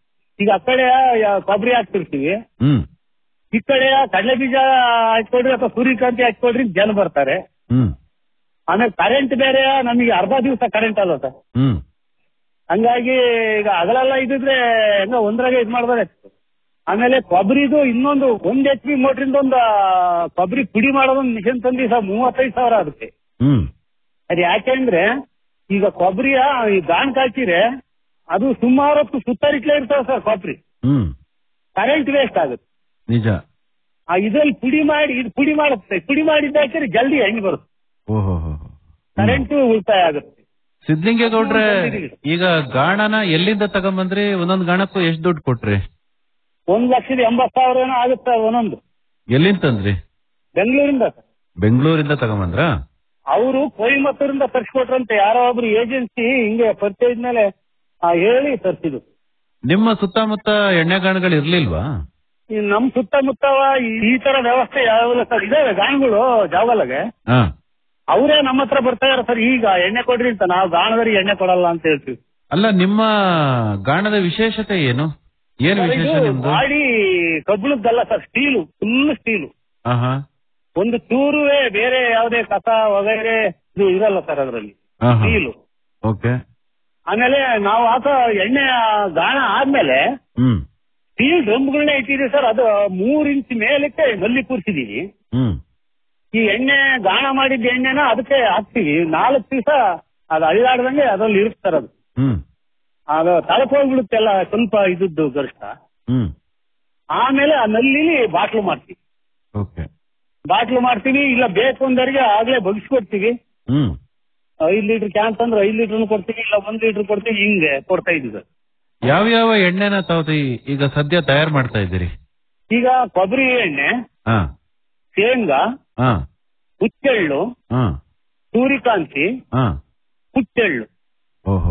[SPEAKER 3] ಈಗ ಆ ಕಡೆ ಯಾ- ಕೊಬ್ಬರಿ ಹಾಕ್ತಿರ್ತೀವಿ
[SPEAKER 2] ಹ್ಮ್
[SPEAKER 3] ಈ ಕಡೆ ಕಡಲೆ ಬೀಜ ಹಾಕೊಡ್ರಿ ಅಥವಾ ಸೂರ್ಯಕಾಂತಿ ಹಾಕೊಡ್ರಿ ಅಂತ ಜನ ಬರ್ತಾರೆ
[SPEAKER 2] ಹ್ಮ್
[SPEAKER 3] ಆಮೇಲೆ ಕರೆಂಟ್ ಬೇರೆ ನಮಗೆ ಅರ್ಧ ದಿವಸ ಕರೆಂಟ್ ಅಲ್ವ ಸರ್
[SPEAKER 2] ಹ್ಮ್
[SPEAKER 3] ಹಂಗಾಗಿ ಈಗ ಹಗಲೆಲ್ಲ ಇದ್ದಿದ್ರೆ ಹೆಂಗ ಒಂದ್ರಾಗೆ ಇದ್ ಮಾಡ್ಬೋದಾಯ್ತು ಆಮೇಲೆ ಕೊಬ್ಬರಿದು ಇನ್ನೊಂದು ಒಂದ್ ಎಚ್ ಪಿ ಮೋಟ್ರಿಂದ ಒಂದು ಕೊಬ್ಬರಿ ಪುಡಿ ಮಾಡೋದೊಂದು ಮಿಷನ್ ತಂದಿ ಸರ್ ಮೂವತ್ತೈದು ಸಾವಿರ ಆಗುತ್ತೆ
[SPEAKER 2] ಹ್ಮ್
[SPEAKER 3] ಅದು ಯಾಕೆಂದ್ರೆ ಈಗ ಕೊಬ್ಬರಿಯ ಈ ಗಾಣ್ ಹಾಕಿದ್ರೆ ಅದು ಸುಮಾರು ಹೊತ್ತು ಸುತ್ತರಿಟ್ಲೇ ಇರ್ತಾವೆ ಸರ್ ಕೊಬ್ಬರಿ
[SPEAKER 2] ಹ್ಮ್
[SPEAKER 3] ಕರೆಂಟ್ ವೇಸ್ಟ್ ಆಗುತ್ತೆ
[SPEAKER 2] ನಿಜ
[SPEAKER 3] ಆ ಇದ್ರಲ್ಲಿ ಪುಡಿ ಮಾಡಿ ಇದು ಪುಡಿ ಮಾಡುತ್ತೆ ಪುಡಿ ಮಾಡಿದ್ದ ಹಾಕಿದ್ರೆ ಜಲ್ದಿ ಎಣ್ಣೆ ಬರುತ್ತೆ
[SPEAKER 2] ಓಹೋ
[SPEAKER 3] ಕರೆಂಟ್ ಉಳಿತಾಯ ಆಗುತ್ತೆ
[SPEAKER 2] ಸಿದ್ಲಿಂಗೆ ಗೌಡ್ರೆ ಈಗ ಗಾಣನ ಎಲ್ಲಿಂದ ತಗೊಂಬಂದ್ರಿ ಒಂದೊಂದ್ ಗಾಣಕ್ಕೂ ಎಷ್ಟ್ ದುಡ್ಡು ಕೊಟ್ರಿ
[SPEAKER 3] ಒಂದ್ ಲಕ್ಷದ ಎಂಬತ್ ಸಾವಿರ ಏನೋ ಆಗುತ್ತೆ ಒಂದೊಂದು
[SPEAKER 2] ಎಲ್ಲಿಂದ ತಂದ್ರಿ
[SPEAKER 3] ಬೆಂಗಳೂರಿಂದ ಸರ್
[SPEAKER 2] ಬೆಂಗಳೂರಿಂದ ತಗೊಂಬಂದ್ರ
[SPEAKER 3] ಅವರು ಕೊಯಮತ್ತೂರಿಂದ ತರಿಸ್ಕೊಟ್ರಂತೆ ಯಾರೋ ಒಬ್ರು ಏಜೆನ್ಸಿ ಹಿಂಗೆ ಪರಿಚಯ ಮೇಲೆ ಆ, ಹೇಳಿ ತರಿಸಿದ್ರು
[SPEAKER 2] ನಿಮ್ಮ ಸುತ್ತಮುತ್ತ ಎಣ್ಣೆ ಗಾಣಗಳು ಇರ್ಲಿಲ್ವಾ
[SPEAKER 3] ಈ ನಮ್ ಸುತ್ತಮುತ್ತ ಈ- ಈ ತರ ವ್ಯವಸ್ಥೆ ಯಾವಿಲ್ಲ ಸರ್ ಇದಾವೆ ಗಾಣಗಳು ಜಾವಲ್ಗೆ
[SPEAKER 2] ಹಾ
[SPEAKER 3] ಅವರೇ ನಮ್ಮ ಹತ್ರ ಬರ್ತಾ ಇದಾರೆ ಸರ್ ಈಗ ಎಣ್ಣೆ ಕೊಡ್ರಿ ಅಂತ ನಾವು ಗಾಣದವ್ರಿಗೆ ಎಣ್ಣೆ ಕೊಡಲ್ಲ ಅಂತ ಹೇಳ್ತೀವಿ
[SPEAKER 2] ಅಲ್ಲ ನಿಮ್ಮ ಗಾಣದ ವಿಶೇಷತೆ ಏನು ಏನ್
[SPEAKER 3] ಸರ್,
[SPEAKER 2] ವಿಶೇಷ
[SPEAKER 3] ಇದು
[SPEAKER 2] ನಿಮ್ದು
[SPEAKER 3] ಗಾಡಿ ಕಬ್ಬಿಣದ್ದಲ್ಲ ಸರ್ ಸ್ಟೀಲು ಫುಲ್ ಸ್ಟೀಲು
[SPEAKER 2] ಆಹಾ
[SPEAKER 3] ಒಂದು ಚೂರುವೆ ಬೇರೆ ಯಾವುದೇ ಕಸ ವಗೈರೆ ಇದು ಇರಲ್ಲ ಸರ್ ಅದರಲ್ಲಿ
[SPEAKER 2] ಆಹಾ
[SPEAKER 3] ಸ್ಟೀಲು
[SPEAKER 2] ಓಕೆ
[SPEAKER 3] ಆಮೇಲೆ ನಾವು ಹಾಕೋ ಎಣ್ಣೆ ಗಾಣ ಆದ್ಮೇಲೆ
[SPEAKER 2] ಹ್ಮ್
[SPEAKER 3] ಸ್ಟೀಲ್ ಡ್ರಮ್ಗಳನ್ನ ಇಟ್ಟಿದ್ದೀವಿ ಸರ್ ಅದು ಮೂರ್ ಇಂಚ್ ಮೇಲಕ್ಕೆ ನಲ್ಲಿ ಕೂರ್ಸಿದೀವಿ
[SPEAKER 2] ಹ್ಮ್
[SPEAKER 3] ಈ ಎಣ್ಣೆ ಗಾಣ ಮಾಡಿದ್ದ ಎಣ್ಣೆನ ಅದಕ್ಕೆ ಹಾಕ್ತಿವಿ ನಾಲ್ಕು ದಿವಸ ಅದು ಅಳ್ಳಾಡ್ದಂಗೆ ಅದ್ರಲ್ಲಿ ಇರುತ್ತೆ ಸರ್ ಅದು
[SPEAKER 2] ಹ್ಮ್
[SPEAKER 3] ಅದು ತಳಕೋಗ್ಬಿಡುತ್ತೆಲ್ಲ ಸ್ವಲ್ಪ ಇದ್ದದ್ದು ಗರಿಷ್ಠ
[SPEAKER 2] ಹ್ಮ್
[SPEAKER 3] ಆಮೇಲೆ ಆ ನಲ್ಲಿಲಿ ಬಾಟ್ಲು ಮಾಡ್ತೀವಿ
[SPEAKER 2] ಓಕೆ
[SPEAKER 3] ಬಾಟ್ಲು ಮಾಡ್ತೀವಿ ಇಲ್ಲ ಬೇಕು ಅಂದವರಿಗೆ ಆಗ್ಲೇ ಬಗ್ಸ್ಕೊಡ್ತೀವಿ
[SPEAKER 2] ಹ್ಮ್
[SPEAKER 3] ಐದ್ ಲೀಟರ್ ಕ್ಯಾನ್ ತಂದ್ರೆ ಐದ್ ಲೀಟರ್ ಕೊಡ್ತೀವಿ ಇಲ್ಲ ಒಂದ್ ಲೀಟರ್ ಕೊಡ್ತೀವಿ ಹಿಂಗೆ ಕೊಡ್ತಾ ಇದೀವಿ ಸರ್
[SPEAKER 2] ಯಾವ ಯಾವ ಎಣ್ಣೆನ ತಾವು ಈಗ ಸದ್ಯ ತಯಾರು ಮಾಡ್ತಾ ಇದ್ದೀರಿ
[SPEAKER 3] ಈಗ ಕೊಬ್ಬರಿ ಎಣ್ಣೆ
[SPEAKER 2] ಹಾ
[SPEAKER 3] ಶೇಂಗಾ
[SPEAKER 2] ಹಾ
[SPEAKER 3] ಹುಚ್ಚೆಳ್ಳು
[SPEAKER 2] ಹಾ
[SPEAKER 3] ಸೂರ್ಯಕಾಂತಿ
[SPEAKER 2] ಹಾ
[SPEAKER 3] ಹುಚ್ಚೆಳ್ಳು
[SPEAKER 2] ಓಹೋ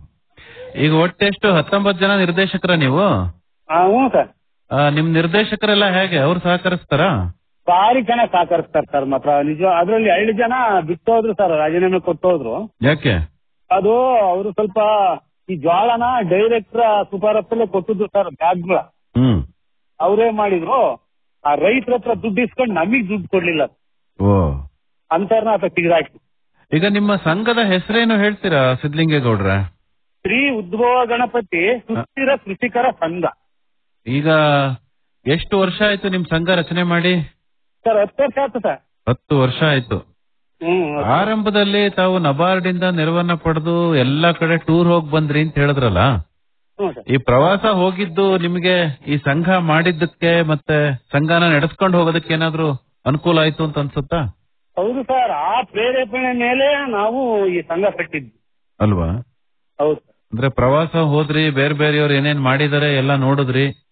[SPEAKER 2] ಈಗ ಒಟ್ಟೆಷ್ಟು ಹತ್ತೊಂಬತ್ತು ಜನ ನಿರ್ದೇಶಕರ ನೀವು
[SPEAKER 3] ಆ, ಹ್ಞೂ ಸರ್
[SPEAKER 2] ಆ, ನಿಮ್ ನಿರ್ದೇಶಕರೆಲ್ಲ ಹೇಗೆ ಅವ್ರು ಸಹಕರಿಸ್ತಾರಾ
[SPEAKER 3] ಭಾರಿ ಚೆನ್ನಾಗಿ ಸಹಕರಿಸ್ತಾರೆ ಸರ್ ಮಾತ್ರ ನಿಜ ಅದ್ರಲ್ಲಿ ಎರಡು ಜನ ಬಿಟ್ಟೋದ್ರು ಸರ್ ರಾಜೀನಾಮೆ ಕೊಟ್ಟೋದ್ರು
[SPEAKER 2] ಯಾಕೆ
[SPEAKER 3] ಅದು ಅವರು ಸ್ವಲ್ಪ ಈ ಜ್ವಾಳನ ಡೈರೆಕ್ಟರ್ ಸುಪಾರತ್ತಲ್ಲೇ ಕೊಟ್ಟಿದ್ದು ಸರ್ ಬ್ಯಾಗ್ಗಳ
[SPEAKER 2] ಹ್ಮ್
[SPEAKER 3] ಅವರೇ ಮಾಡಿದ್ರು ಆ ರೈತರ ಹತ್ರ ದುಡ್ಡು ಇಸ್ಕೊಂಡು ನಮಗ್ ದುಡ್ಡು ಕೊಡ್ಲಿಲ್ಲ
[SPEAKER 2] ಓ
[SPEAKER 3] ಅಂತರ್ನ ಆತ ತೆಗೆದಾಕಿ
[SPEAKER 2] ಈಗ ನಿಮ್ಮ ಸಂಘದ ಹೆಸರೇನು ಹೇಳ್ತೀರಾ ಸಿದ್ಲಿಂಗೇಗೌಡ್ರ
[SPEAKER 3] ಶ್ರೀ ಉದ್ಭವ ಗಣಪತಿ ಸುಸ್ಥಿರ ಕೃಷಿಕರ ಸಂಘ
[SPEAKER 2] ಈಗ ಎಷ್ಟು ವರ್ಷ ಆಯ್ತು ನಿಮ್ ಸಂಘ ರಚನೆ ಮಾಡಿ
[SPEAKER 3] ಸರ್ ಹತ್ತು ವರ್ಷ ಆಯ್ತು ಸರ್
[SPEAKER 2] ಹತ್ತು ವರ್ಷ ಆಯ್ತು
[SPEAKER 3] ಹ್ಮ್
[SPEAKER 2] ಆರಂಭದಲ್ಲಿ ತಾವು ನಬಾರ್ಡ್ ಇಂದ ನೆರವನ್ನ ಪಡೆದು ಎಲ್ಲಾ ಕಡೆ ಟೂರ್ ಹೋಗ್ ಬಂದ್ರಿ ಅಂತ ಹೇಳಿದ್ರಲ್ಲ
[SPEAKER 3] ಹ್ಞೂ ಸರ್
[SPEAKER 2] ಈ ಪ್ರವಾಸ ಹೋಗಿದ್ದು ನಿಮಗೆ ಈ ಸಂಘ ಮಾಡಿದ್ದಕ್ಕೆ ಮತ್ತೆ ಸಂಘನ ನಡೆಸ್ಕೊಂಡು ಹೋಗೋದಕ್ಕೆ ಏನಾದ್ರು ಅನುಕೂಲ ಆಯ್ತು ಅಂತ ಅನ್ಸುತ್ತಾ
[SPEAKER 3] ಹೌದು ಸರ್ ಆ ಪ್ರೇರೇಪಣೆ ಮೇಲೆ ನಾವು ಈ ಸಂಘ ಕಟ್ಟಿದ್ವಿ
[SPEAKER 2] ಅಲ್ವಾ
[SPEAKER 3] ಹೌದು ಸರ್
[SPEAKER 2] ಅಂದ್ರೆ ಪ್ರವಾಸ ಹೋದ್ರಿ ಬೇರೆ ಬೇರೆಯವ್ರು ಏನೇನ್ ಮಾಡಿದಾರೆ ಎಲ್ಲ ನೋಡಿದ್ರಿ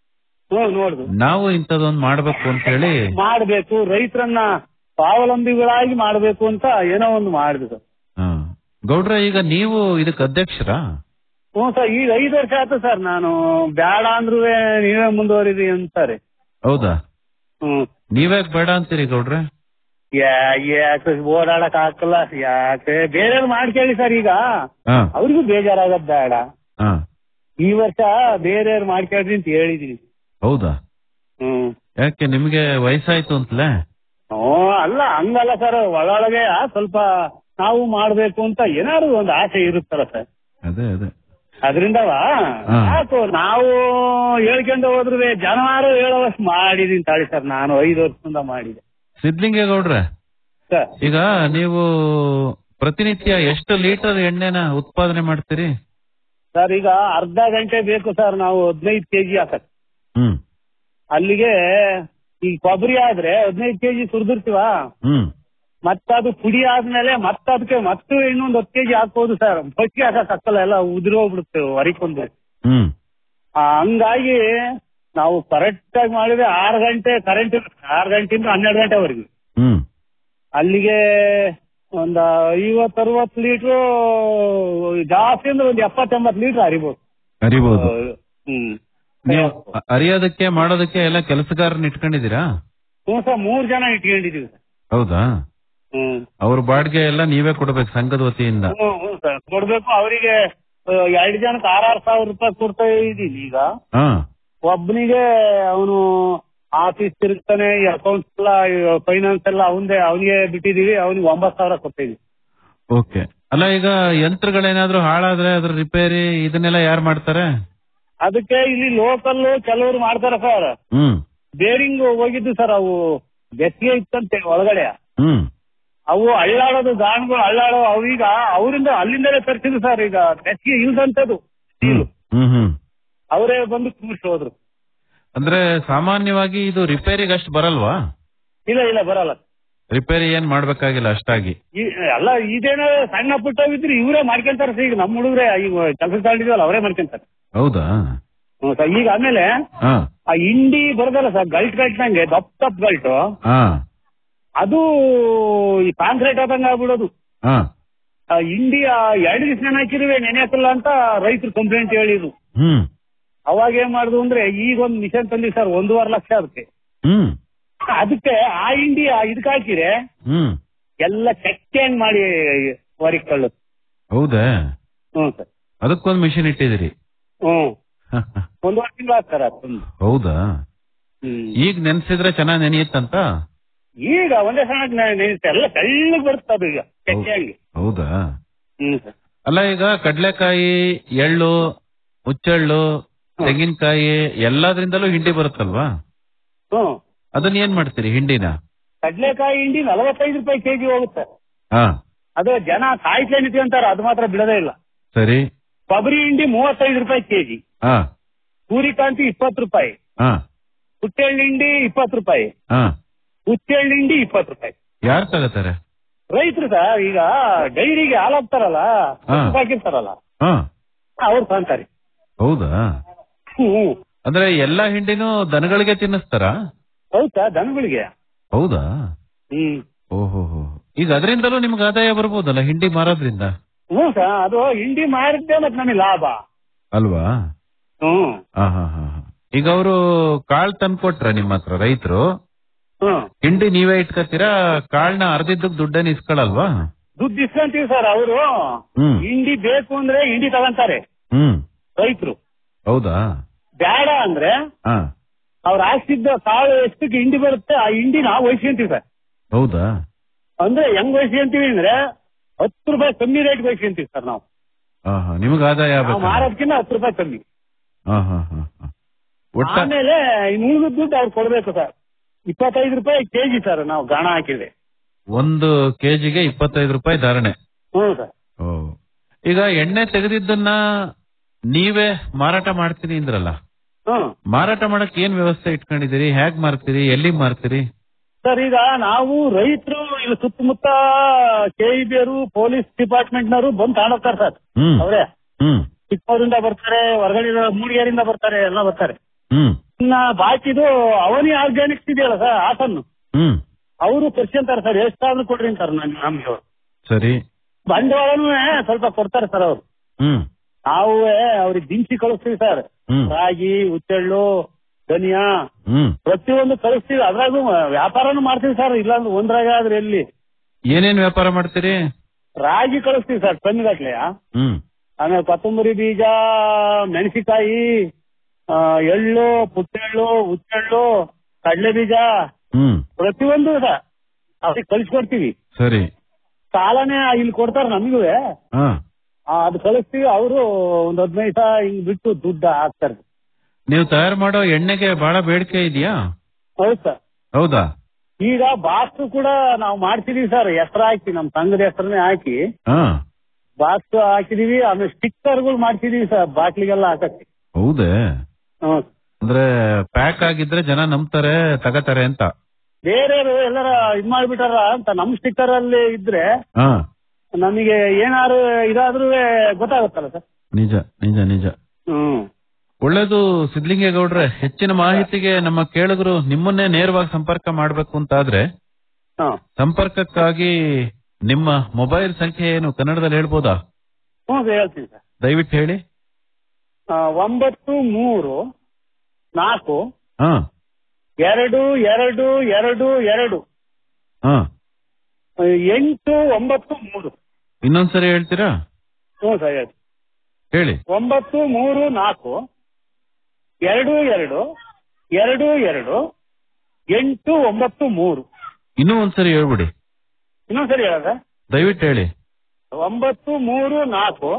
[SPEAKER 3] ಹ್ಮ್ ನೋಡುದು
[SPEAKER 2] ನಾವು ಇಂಥದೊಂದ್ ಮಾಡ್ಬೇಕು ಅಂತ ಹೇಳಿ
[SPEAKER 3] ಮಾಡ್ಬೇಕು ರೈತರನ್ನ ಸ್ವಾವಲಂಬಿಗಳಾಗಿ ಮಾಡ್ಬೇಕು ಅಂತ ಏನೋ ಒಂದು ಮಾಡಿದ್ರು ಸರ್
[SPEAKER 2] ಹಾ. ಗೌಡ್ರ ಈಗ ನೀವು ಇದಕ್ಕೆ ಅಧ್ಯಕ್ಷರಾ
[SPEAKER 3] ಹ್ಞೂ ಸರ್ ಈಗ ಐದು ವರ್ಷ ಆಯ್ತು ಸರ್ ನಾನು ಬೇಡ ಅಂದ್ರೂ ನೀವೇ ಮುಂದುವರಿದಿ ಅಂತಾರೆ
[SPEAKER 2] ಹೌದಾ
[SPEAKER 3] ಹ್ಮ್
[SPEAKER 2] ನೀವ್ಯಾಕ್ ಬೇಡ ಅಂತೀರಿ ಗೌಡ್ರೆ
[SPEAKER 3] ಯಾ- ಯಾಕೆ ಓಡಾಡಕ್ ಹಾಕಲ್ಲ ಯಾಕೆ ಬೇರೆ ಮಾಡ್ಕೇಳಿ ಸರ್ ಈಗ
[SPEAKER 2] ಹಾ
[SPEAKER 3] ಅವ್ರಿಗೂ ಬೇಜಾರಾಗದ್ ಬೇಡ
[SPEAKER 2] ಹಾ
[SPEAKER 3] ಈ ವರ್ಷ ಬೇರೆಯವ್ರು ಮಾಡ್ಕೊಳ್ರಿ ಅಂತ ಹೇಳಿದೀನಿ
[SPEAKER 2] ಹೌದಾ
[SPEAKER 3] ಹ್ಮ್
[SPEAKER 2] ಯಾಕೆ ನಿಮ್ಗೆ ವಯಸ್ಸಾಯ್ತು ಅಂತಲೇ
[SPEAKER 3] ಹ್ಞೂ ಅಲ್ಲ ಹಂಗಲ್ಲ ಸರ್ ಒಳೊಳಗೆ ಆ ಸ್ವಲ್ಪ ನಾವು ಮಾಡ್ಬೇಕು ಅಂತ ಏನಾದ್ರು ಒಂದು ಆಸೆ ಇರುತ್ತಲ್ಲ ಸರ್
[SPEAKER 2] ಅದೇ ಅದೇ
[SPEAKER 3] ಅದರಿಂದವ
[SPEAKER 2] ಹಾ.
[SPEAKER 3] ಸಾಕು ನಾವು ಹೇಳ್ಕೊಂಡು ಹೋದ್ರು ಜನವಾರು ಹೇಳೋವಷ್ಟು ಮಾಡಿದೀನಿ ತಾಳಿ ಸರ್ ನಾನು ಐದು ವರ್ಷದಿಂದ ಮಾಡಿದೆ
[SPEAKER 2] ಸಿದ್ಲಿಂಗೇಗೌಡ್ರೆ
[SPEAKER 3] ಸರ್
[SPEAKER 2] ಈಗ ನೀವು ಪ್ರತಿನಿತ್ಯ ಎಷ್ಟು ಲೀಟರ್ ಎಣ್ಣೆನ ಉತ್ಪಾದನೆ ಮಾಡ್ತೀರಿ
[SPEAKER 3] ಸರ್ ಈಗ ಅರ್ಧ ಗಂಟೆ ಬೇಕು ಸರ್ ನಾವು ಹದಿನೈದು ಕೆಜಿ ಹಾಕಕ್
[SPEAKER 2] ಹ್ಮ್
[SPEAKER 3] ಅಲ್ಲಿಗೆ ಈ ಕೊಬ್ಬರಿ ಆದ್ರೆ ಹದಿನೈದು ಕೆಜಿ ಸುರಿದಿರ್ತೀವ
[SPEAKER 2] ಹ್ಮ್
[SPEAKER 3] ಮತ್ತದು ಪುಡಿ ಆದ್ಮೇಲೆ ಮತ್ತೆ ಅದಕ್ಕೆ ಮತ್ತೆ ಇನ್ನೊಂದು ಹತ್ತು ಕೆಜಿ ಹಾಕ್ಬೋದು ಸರ್ ಬಚ್ಚಿ ಹಾಕಕ್ ಹಾಕಲ್ಲ ಎಲ್ಲ ಉದುರಿ ಹೋಗ್ಬಿಡುತ್ತೆ ಹೊರಿಕೊಂಡು
[SPEAKER 2] ಹ್ಮ್
[SPEAKER 3] ಆ, ಹಂಗಾಗಿ ನಾವು ಕರೆಕ್ಟ್ ಆಗಿ ಮಾಡಿದ್ರೆ ಆರು ಗಂಟೆ ಕರೆಂಟ್ ಆರು ಗಂಟೆಯಿಂದ ಹನ್ನೆರಡು ಗಂಟೆವರೆಗೆ
[SPEAKER 2] ಹ್ಮ್
[SPEAKER 3] ಅಲ್ಲಿಗೆ ಒಂದ್ ಐವತ್ ಅರವತ್ತು ಲೀಟ್ರು ಜಾಸ್ತಿ ಅಂದ್ರೆ ಒಂದ್ ಎಪ್ಪತ್ತೆಂಬತ್ತು ಲೀಟರ್ ಹರಿಬೋದು
[SPEAKER 2] ಅರಿಬಹುದು
[SPEAKER 3] ಹ್ಮ್
[SPEAKER 2] ನೀವು ಅ- ಅರಿಯೋದಕ್ಕೆ ಮಾಡೋದಕ್ಕೆ ಎಲ್ಲ ಕೆಲಸಗಾರನ್ನ ಇಟ್ಕೊಂಡಿದ್ದೀರಾ
[SPEAKER 3] ಹ್ಞೂ ಸರ್ ಮೂರ್ ಜನ ಇಟ್ಕೊಂಡಿದೀವಿ ಸರ್
[SPEAKER 2] ಹೌದಾ
[SPEAKER 3] ಹ್ಮ್
[SPEAKER 2] ಅವ್ರ ಬಾಡಿಗೆ ಎಲ್ಲ ನೀವೇ ಕೊಡ್ಬೇಕು ಸಂಘದ ವತಿಯಿಂದ
[SPEAKER 3] ಹ್ಞೂ ಹ್ಞೂ ಸರ್ ಕೊಡ್ಬೇಕು ಅವರಿಗೆ ಎರಡು ಜನಕ್ಕೆ ಆರಾರು ಸಾವಿರ ರೂಪಾಯಿ ಕೊಡ್ತಾ ಇದ್ದೀನಿ ಈಗ
[SPEAKER 2] ಹಾ
[SPEAKER 3] ಒಬ್ಬನಿಗೆ ಅವನು ಆಫೀಸ್ ತಿರುಗ್ತಾನೆ ಈ ಅಕೌಂಟ್ಸ್ ಎಲ್ಲ ಫೈನಾನ್ಸ್ ಎಲ್ಲ ಅವನದೇ ಅವನಿಗೆ ಬಿಟ್ಟಿದೀವಿ ಅವನಿಗೆ ಒಂಬತ್ತು ಸಾವಿರ ಕೊಟ್ಟಿದೀವಿ
[SPEAKER 2] ಓಕೆ ಅಲ್ಲ ಈಗ ಯಂತ್ರಗಳೇನಾದ್ರೂ ಹಾಳಾದ್ರೆ ಅದ್ರ ರಿಪೇರಿ ಇದನ್ನೆಲ್ಲ ಯಾರು ಮಾಡ್ತಾರೆ
[SPEAKER 3] ಅದಕ್ಕೆ ಇಲ್ಲಿ ಲೋಕಲ್ ಕೆಲವರು ಮಾಡ್ತಾರೆ ಸರ್
[SPEAKER 2] ಹ್ಮ್
[SPEAKER 3] ಬೇರಿಂಗ್ ಹೋಗಿದ್ದು ಸರ್ ಅವು ಬೆತ್ತಿಗೆ ಇತ್ತಂತೆ ಒಳಗಡೆ
[SPEAKER 2] ಹ್ಮ್
[SPEAKER 3] ಅವು ಅಳ್ಳಾಡೋದು ಗಾಣಗಳು ಅಳ್ಳಾಡೋ ಅವೀಗ ಅವರಿಂದ ಅಲ್ಲಿಂದಲೇ ತರಿಸಿದ್ರು ಸರ್ ಈಗ ಬೆತ್ತಿಗೆ ಇಲ್ದಂತದ್ದು
[SPEAKER 2] ಹ್ಮ್ ಹ್ಮ್ ಹ್ಮ್
[SPEAKER 3] ಅವರೇ ಬಂದು ಕೂರಿಸಿ ಹೋದ್ರು
[SPEAKER 2] ಅಂದ್ರೆ ಸಾಮಾನ್ಯವಾಗಿ ಇದು ರಿಪೇರಿಗೆ ಅಷ್ಟು ಬರಲ್ವಾ
[SPEAKER 3] ಇಲ್ಲ ಇಲ್ಲ ಬರಲ್ಲ
[SPEAKER 2] ರಿಪೇರಿ ಏನ್ ಮಾಡ್ಬೇಕಾಗಿಲ್ಲ ಅಷ್ಟಾಗಿ
[SPEAKER 3] ಈ- ಅಲ್ಲ ಇದೇನೋ ಸಣ್ಣ ಪುಟ್ಟವಿದ್ರೆ ಇವರೇ ಮಾಡ್ಕೊಂತಾರೆ ಸರ್ ಈಗ ನಮ್ಮ ಹುಡುಗರೇ ಈಗ ಕೆಲಸ ತಗೊಂಡಿದ್ವಲ್ಲ ಅವರೇ ಮಾಡ್ಕೊಂತಾರೆ
[SPEAKER 2] ಹೌದಾ
[SPEAKER 3] ಹ್ಞೂ ಸರ್ ಈಗ ಆಮೇಲೆ
[SPEAKER 2] ಹಾ
[SPEAKER 3] ಆ ಇಂಡಿ ಬರೋದಲ್ಲ ಸರ್ ಗಲ್ಟ್ ಗಲ್ಟ್ನಂಗೆ ದಪ್ಪ ದಪ್ಪ ಗಲ್ಟು
[SPEAKER 2] ಹಾ
[SPEAKER 3] ಅದು ಈ ಕಾಂಕ್ರೀಟ್ ಆದಂಗ ಆಗ್ಬಿಡೋದು
[SPEAKER 2] ಹಾ
[SPEAKER 3] ಆ ಇಂಡಿ ಆ ಎರಡು ದಿವಸ ನೆನೆ ಹಾಕಿರುವೆ ನೆನೆ ಹಾಕಲ್ಲ ಅಂತ ರೈತರು ಕಂಪ್ಲೇಂಟ್ ಹೇಳಿದ್ರು
[SPEAKER 2] ಹ್ಮ್
[SPEAKER 3] ಅವಾಗ ಏನ್ ಮಾಡುದು ಅಂದ್ರೆ ಈಗ ಒಂದು ಮಿಷನ್ ತಂದಿ ಸರ್ ಒಂದೂವರೆ ಲಕ್ಷ ಅದಕ್ಕೆ
[SPEAKER 2] ಹ್ಮ್
[SPEAKER 3] ಅದಕ್ಕೆ ಆ ಇಂಡಿ ಆ ಇದಕ್ಕೆ ಹಾಕಿದ್ರೆ
[SPEAKER 2] ಹ್ಮ್
[SPEAKER 3] ಎಲ್ಲ ಚೆಕ್ ಮಾಡಿ ಹೊರಿಕೊಳ್ಳು
[SPEAKER 2] ಹೌದಾ
[SPEAKER 3] ಹ್ಞೂ ಸರ್
[SPEAKER 2] ಅದಕ್ಕೊಂದ್ ಮಿಷಿನ್ ಇಟ್ಟಿದಿರಿ
[SPEAKER 3] ಹ್ಮ್ ಒಂದೂವರೆ ತಿಂಗಳು ಆಗ್ತಾರೆ ಅದೊಂದು
[SPEAKER 2] ಹೌದಾ
[SPEAKER 3] ಹ್ಮ್
[SPEAKER 2] ಈಗ ನೆನ್ಸಿದ್ರೆ ಚೆನ್ನಾಗ್ ನೆನೆಯುತ್ತಂತ
[SPEAKER 3] ಈಗ ಒಂದೇ ಸಣ್ಣ ನೆನೆಯುತ್ತೆ ಎಲ್ಲ ತೆಳ್ಳಗ್ ಬರುತ್ತೆ ಅದು ಈಗ ಚೆಕ್ಕೆ
[SPEAKER 2] ಹೌದಾ
[SPEAKER 3] ಹ್ಮ್ ಸರ್
[SPEAKER 2] ಅಲ್ಲ ಈಗ ಕಡ್ಲೆಕಾಯಿ ಎಳ್ಳು ಹುಚ್ಚೆಳ್ಳು ತೆಂಗಿನಕಾಯಿ ಎಲ್ಲಾದ್ರಿಂದಲೂ ಹಿಂಡಿ ಬರುತ್ತಲ್ವಾ
[SPEAKER 3] ಹ್ಮ್
[SPEAKER 2] ಅದನ್ನ ಏನ್ ಮಾಡ್ತೀರಿ ಹಿಂಡಿನ
[SPEAKER 3] ಕಡ್ಲೆಕಾಯಿ ಹಿಂಡಿ ನಲವತ್ತೈದು ರೂಪಾಯಿ ಕೆಜಿ ಹೋಗುತ್ತೆ
[SPEAKER 2] ಹಾ
[SPEAKER 3] ಅದು ಜನ ಕಾಯ್ಕೆ ನಿಂತ್ಕೊಂತಾರೆ ಅದು ಮಾತ್ರ ಬಿಡೋದೇ ಇಲ್ಲ
[SPEAKER 2] ಸರಿ
[SPEAKER 3] ಕೊಬ್ಬರಿ ಹಿಂಡಿ ಮೂವತ್ತೈದು ರೂಪಾಯಿ ಕೆಜಿ
[SPEAKER 2] ಹಾ
[SPEAKER 3] ಸೂರ್ಯಕಾಂತಿ ಇಪ್ಪತ್ತು ರೂಪಾಯಿ
[SPEAKER 2] ಹಾ
[SPEAKER 3] ಹುಚ್ಚೆಳ್ಳು ಹಿಂಡಿ ಇಪ್ಪತ್ತು ರೂಪಾಯಿ
[SPEAKER 2] ಹಾ
[SPEAKER 3] ಹುಚ್ಚೆಳ್ಳು ಹಿಂಡಿ ಇಪ್ಪತ್ತು ರೂಪಾಯಿ
[SPEAKER 2] ಯಾರು ತಗೋತಾರೆ
[SPEAKER 3] ರೈತರು ಸರ್ ಈಗ ಡೈರಿಗೆ ಹಾಲು ಹಾಕ್ತಾರಲ್ಲ
[SPEAKER 2] ಹಾ.
[SPEAKER 3] ಹಾಕಿರ್ತಾರಲ್ಲ
[SPEAKER 2] ಹಾ
[SPEAKER 3] ಅವ್ರು ತಂತಾರೆ
[SPEAKER 2] ಹೌದಾ
[SPEAKER 3] ಹ್ಮ್
[SPEAKER 2] ಅಂದ್ರೆ ಎಲ್ಲಾ ಹಿಂಡಿನೂ ದನಗಳಿಗೆ ತಿನ್ನಿಸ್ತಾರ
[SPEAKER 3] ಹೌದಾ ದನಗಳಿಗೆ
[SPEAKER 2] ಹೌದಾ
[SPEAKER 3] ಹ್ಮ್
[SPEAKER 2] ಓಹೋ ಈಗ ಅದರಿಂದಲೂ ನಿಮ್ಗೆ ಆದಾಯ ಬರ್ಬೋದಲ್ಲ ಹಿಂಡಿ ಮಾರೋದ್ರಿಂದ
[SPEAKER 3] ಹ್ಞೂ ಸರ್ ಅದು ಹಿಂಡಿ ಮಾರಿದ್ದೆ ಮತ್ತೆ ನಮಗೆ ಲಾಭ
[SPEAKER 2] ಅಲ್ವಾ
[SPEAKER 3] ಹ್ಮ್
[SPEAKER 2] ಹಾ ಹಾ ಹಾ ಹಾ. ಈಗ ಅವರು ಕಾಳ್ ತಂದ್ಕೊಟ್ರ ನಿಮ್ಮ ಹತ್ರ ರೈತರು
[SPEAKER 3] ಹ್ಮ್
[SPEAKER 2] ಹಿಂಡಿ ನೀವೇ ಇಟ್ಕೋತೀರಾ ಕಾಳ್ನ ಅರ್ಧಿದ್ದಕ್ ದುಡ್ಡೇನ್ ಇಸ್ಕೊಳಲ್ವಾ
[SPEAKER 3] ದುಡ್ಡು ಇಸ್ಕೊಂತೀವಿ ಸರ್ ಅವರು
[SPEAKER 2] ಹ್ಮ್
[SPEAKER 3] ಹಿಂಡಿ ಬೇಕು ಅಂದ್ರೆ ಹಿಂಡಿ ತಗೊಂತಾರೆ
[SPEAKER 2] ಹ್ಮ್
[SPEAKER 3] ರೈತರು
[SPEAKER 2] ಹೌದಾ
[SPEAKER 3] ಬೇಡ ಅಂದ್ರೆ
[SPEAKER 2] ಹಾ
[SPEAKER 3] ಅವ್ರು ಹಾಕ್ಸಿದ್ದ ಕಾಳು ಎಷ್ಟಕ್ಕೆ ಹಿಂಡಿ ಬರುತ್ತೆ ಆ ಹಿಂಡಿ ನಾವು ವಹಿಸ್ಕೊಂತೀವಿ ಸರ್
[SPEAKER 2] ಹೌದಾ
[SPEAKER 3] ಅಂದ್ರೆ ಹೆಂಗ್ ವಹಿಸ್ಕೊಂತೀವಿ ಅಂದ್ರೆ ಹತ್ತು ರೂಪಾಯಿ ಕಮ್ಮಿ ರೇಟ್ ವಹಿಸ್ಕೊಂತೀವಿ ಸರ್ ನಾವು
[SPEAKER 2] ಹಾ ಹಾ ನಿಮ್ಗೆ ಆದಾಯ
[SPEAKER 3] ನಾವು
[SPEAKER 2] ಆಗ್ಬೇಕು
[SPEAKER 3] ಮಾರೋದ್ಕಿಂತ ಹತ್ತು ರೂಪಾಯಿ ಕಮ್ಮಿ
[SPEAKER 2] ಹಾ ಹಾ ಹಾ ಹಾ. ಒಟ್ಟ
[SPEAKER 3] ಆಮೇಲೆ ಇನ್ನು ಉಳಿದ ದುಡ್ಡು ಅವ್ರು ಕೊಡ್ಬೇಕು ಸರ್ ಇಪ್ಪತ್ತೈದು ರೂಪಾಯಿ ಕೆಜಿ ಸರ್ ನಾವು ಗಾಣ ಹಾಕಿದ್ರೆ
[SPEAKER 2] ಒಂದು ಕೆಜಿಗೆ ಇಪ್ಪತ್ತೈದು ರೂಪಾಯಿ ಧಾರಣೆ
[SPEAKER 3] ಹ್ಞೂ ಸರ್
[SPEAKER 2] ಓ ಈಗ ಎಣ್ಣೆ ತೆಗೆದಿದ್ದನ್ನ ನೀವೇ ಮಾರಾಟ ಮಾಡ್ತೀನಿ ಅಂದ್ರಲ್ಲ
[SPEAKER 3] ಹ್ಮ್
[SPEAKER 2] ಮಾರಾಟ ಮಾಡಕ್ ಏನ್ ವ್ಯವಸ್ಥೆ ಇಟ್ಕೊಂಡಿದ್ದೀರಿ ಹೇಗ್ ಮಾರ್ತೀರಿ ಎಲ್ಲಿ ಮಾರ್ತೀರಿ
[SPEAKER 3] ಸರ್ ಈಗ ನಾವು ರೈತರು ಇಲ್ಲಿ ಸುತ್ತಮುತ್ತ ಕೆ ಇ ಪೊಲೀಸ್ ಡಿಪಾರ್ಟ್ಮೆಂಟ್ನವರು ಬಂದು ತಗೊಂಡೋಗ್ತಾರೆ ಸರ್
[SPEAKER 2] ಹ್ಮ್
[SPEAKER 3] ಅವರೇ
[SPEAKER 2] ಹ್ಮ್
[SPEAKER 3] ಚಿಕ್ಕವರಿಂದ ಬರ್ತಾರೆ ಹೊರಗಡೆ ಮೂಡಿಗೆರಿಂದ ಬರ್ತಾರೆ ಎಲ್ಲ ಬರ್ತಾರೆ
[SPEAKER 2] ಹ್ಮ್
[SPEAKER 3] ಇನ್ನ ಬಾಕಿದು ಅವನಿ ಆರ್ಗ್ಯಾನಿಕ್ಸ್ ಇದೆಯಲ್ಲ ಸರ್ ಹಾಸನ್ನು
[SPEAKER 2] ಹ್ಮ್
[SPEAKER 3] ಅವರು ಅಂತಾರೆ ಸರ್ ಎಷ್ಟಾದ್ರೂ ಕೊಡ್ರಿ ಅಂತಾರೆ ನನ್ ನಮ್ಗೆ ಅವ್ರು.
[SPEAKER 2] ಸರಿ
[SPEAKER 3] ಬಂಡವಾಳನೂ ಸ್ವಲ್ಪ ಕೊಡ್ತಾರೆ ಸರ್ ಅವ್ರು
[SPEAKER 2] ಹ್ಮ್
[SPEAKER 3] ನಾವು ಅವ್ರಿಗೆ ದಿನಸಿ ಕಳಿಸ್ತೀವಿ ಸರ್
[SPEAKER 2] ಹ್ಮ್
[SPEAKER 3] ರಾಗಿ ಉಚ್ಚೆಳ್ಳು ಧನಿಯಾ
[SPEAKER 2] ಹ್ಮ್
[SPEAKER 3] ಪ್ರತಿಯೊಂದು ಕಳಿಸ್ತೀವಿ ಅದ್ರಾಗೂ ವ್ಯಾಪಾರನೂ ಮಾಡ್ತೀವಿ ಸರ್ ಇಲ್ಲಾಂದ್ರೆ ಒಂದ್ರಾಗ ಆದ್ರೆ ಎಲ್ಲಿ
[SPEAKER 2] ಏನೇನ್ ವ್ಯಾಪಾರ ಮಾಡ್ತೀರಿ
[SPEAKER 3] ರಾಗಿ ಕಳಿಸ್ತೀವಿ ಸರ್ ಟನ್ ಗಟ್ಲೆ
[SPEAKER 2] ಹ್ಮ್
[SPEAKER 3] ಆಮೇಲೆ ಕೊತ್ತಂಬರಿ ಬೀಜ ಮೆಣಸಿಕಾಯಿ ಆ, ಎಳ್ಳು ಪುಟ್ಟೆಳ್ಳು ಉಚ್ಚೆಳ್ಳು ಕಡಲೆ ಬೀಜ
[SPEAKER 2] ಹ್ಮ್
[SPEAKER 3] ಪ್ರತಿಯೊಂದು ಸರ್ ಅವ್ರಿಗೆ ಕಳಿಸ್ಕೊಡ್ತೀವಿ
[SPEAKER 2] ಸರಿ
[SPEAKER 3] ಸಾಲನೇ ಇಲ್ಲಿ ಕೊಡ್ತಾರೆ ನಮಗೂ
[SPEAKER 2] ಹಾ
[SPEAKER 3] ಅದು ಕಳಿಸ್ತೀವಿ ಅವರು ಒಂದ್ ಹದಿನೈದು ಸಾವಿರ ಹಿಂಗ್ ಬಿಟ್ಟು ದುಡ್ಡು ಹಾಕ್ತಾರೆ
[SPEAKER 2] ನೀವು ತಯಾರು ಮಾಡೋ ಎಣ್ಣೆಗೆ ಬಹಳ ಬೇಡಿಕೆ ಇದೆಯಾ
[SPEAKER 3] ಹೌದು ಸರ್
[SPEAKER 2] ಹೌದಾ
[SPEAKER 3] ಈಗ ಬಾಕ್ಸ್ ಕೂಡ ನಾವು ಮಾಡ್ತಿದೀವಿ ಸರ್ ಹೆಸರು ಹಾಕಿ ನಮ್ ಸಂಘದ ಹೆಸರನ್ನೇ ಹಾಕಿ
[SPEAKER 2] ಹಾ
[SPEAKER 3] ಬಾಕ್ಸ್ ಹಾಕಿದೀವಿ ಆಮೇಲೆ ಸ್ಟಿಕ್ಕರ್ಗಳು ಮಾಡ್ತಿದೀವಿ ಸರ್ ಬಾಟ್ಲಿಗೆಲ್ಲ ಹಾಕಕ್ಕೆ
[SPEAKER 2] ಹೌದೇ
[SPEAKER 3] ಹ್ಮ್.
[SPEAKER 2] ಅಂದ್ರೆ ಪ್ಯಾಕ್ ಆಗಿದ್ರೆ ಜನ ನಂಬ್ತಾರೆ ತಗತಾರೆ ಅಂತ
[SPEAKER 3] ಬೇರೆಯವರು ಎಲ್ಲರ ಇದ್ ಮಾಡ್ಬಿಟ್ಟಾರ ಅಂತ ನಮ್ ಸ್ಟಿಕ್ಕರ್ ಅಲ್ಲಿ ಇದ್ರೆ
[SPEAKER 2] ಹಾ
[SPEAKER 3] ನಮಗೆ ಏನಾದ್ರು ಇದಾದ್ರೂ ಗೊತ್ತಾಗುತ್ತಲ್ಲ ಸರ್
[SPEAKER 2] ನಿಜ ನಿಜ ನಿಜ
[SPEAKER 3] ಹ್ಮ್
[SPEAKER 2] ಒಳ್ಳೇದು ಸಿದ್ಲಿಂಗೇಗೌಡ್ರೆ ಹೆಚ್ಚಿನ ಮಾಹಿತಿಗೆ ನಮ್ಮ ಕೇಳುಗರು ನಿಮ್ಮನ್ನೇ ನೇರವಾಗಿ ಸಂಪರ್ಕ ಮಾಡ್ಬೇಕು ಅಂತಾದ್ರೆ
[SPEAKER 3] ಹಾ
[SPEAKER 2] ಸಂಪರ್ಕಕ್ಕಾಗಿ ನಿಮ್ಮ ಮೊಬೈಲ್ ಸಂಖ್ಯೆ ಏನು ಕನ್ನಡದಲ್ಲಿ ಹೇಳ್ಬೋದಾ
[SPEAKER 3] ಹ್ಞೂ ಸರ್ ಹೇಳ್ತೀನಿ ಸರ್
[SPEAKER 2] ದಯವಿಟ್ಟು ಹೇಳಿ
[SPEAKER 3] ಆ, ಒಂಬತ್ತು ಮೂರು ನಾಲ್ಕು
[SPEAKER 2] ಹಾ
[SPEAKER 3] ಎರಡು ಎರಡು ಎರಡು ಎರಡು
[SPEAKER 2] ಹಾ
[SPEAKER 3] ಆ, ಎಂಟು ಒಂಬತ್ತು ಮೂರು
[SPEAKER 2] ಇನ್ನೊಂದ್ಸರಿ ಹೇಳ್ತೀರಾ
[SPEAKER 3] ಹ್ಞೂ ಸರ್ ಹೇಳಿ
[SPEAKER 2] ಹೇಳಿ
[SPEAKER 3] ಒಂಬತ್ತು ಮೂರು ನಾಲ್ಕು ಎರಡು ಎರಡು ಎರಡು ಎರಡು ಎಂಟು ಒಂಬತ್ತು ಮೂರು
[SPEAKER 2] ಇನ್ನೂ ಒಂದ್ಸರಿ ಹೇಳ್ಬಿಡಿ
[SPEAKER 3] ಇನ್ನೊಂದ್ಸರಿ ಹೇಳದ
[SPEAKER 2] ದಯವಿಟ್ಟು ಹೇಳಿ
[SPEAKER 3] ಒಂಬತ್ತು ಮೂರು ನಾಲ್ಕು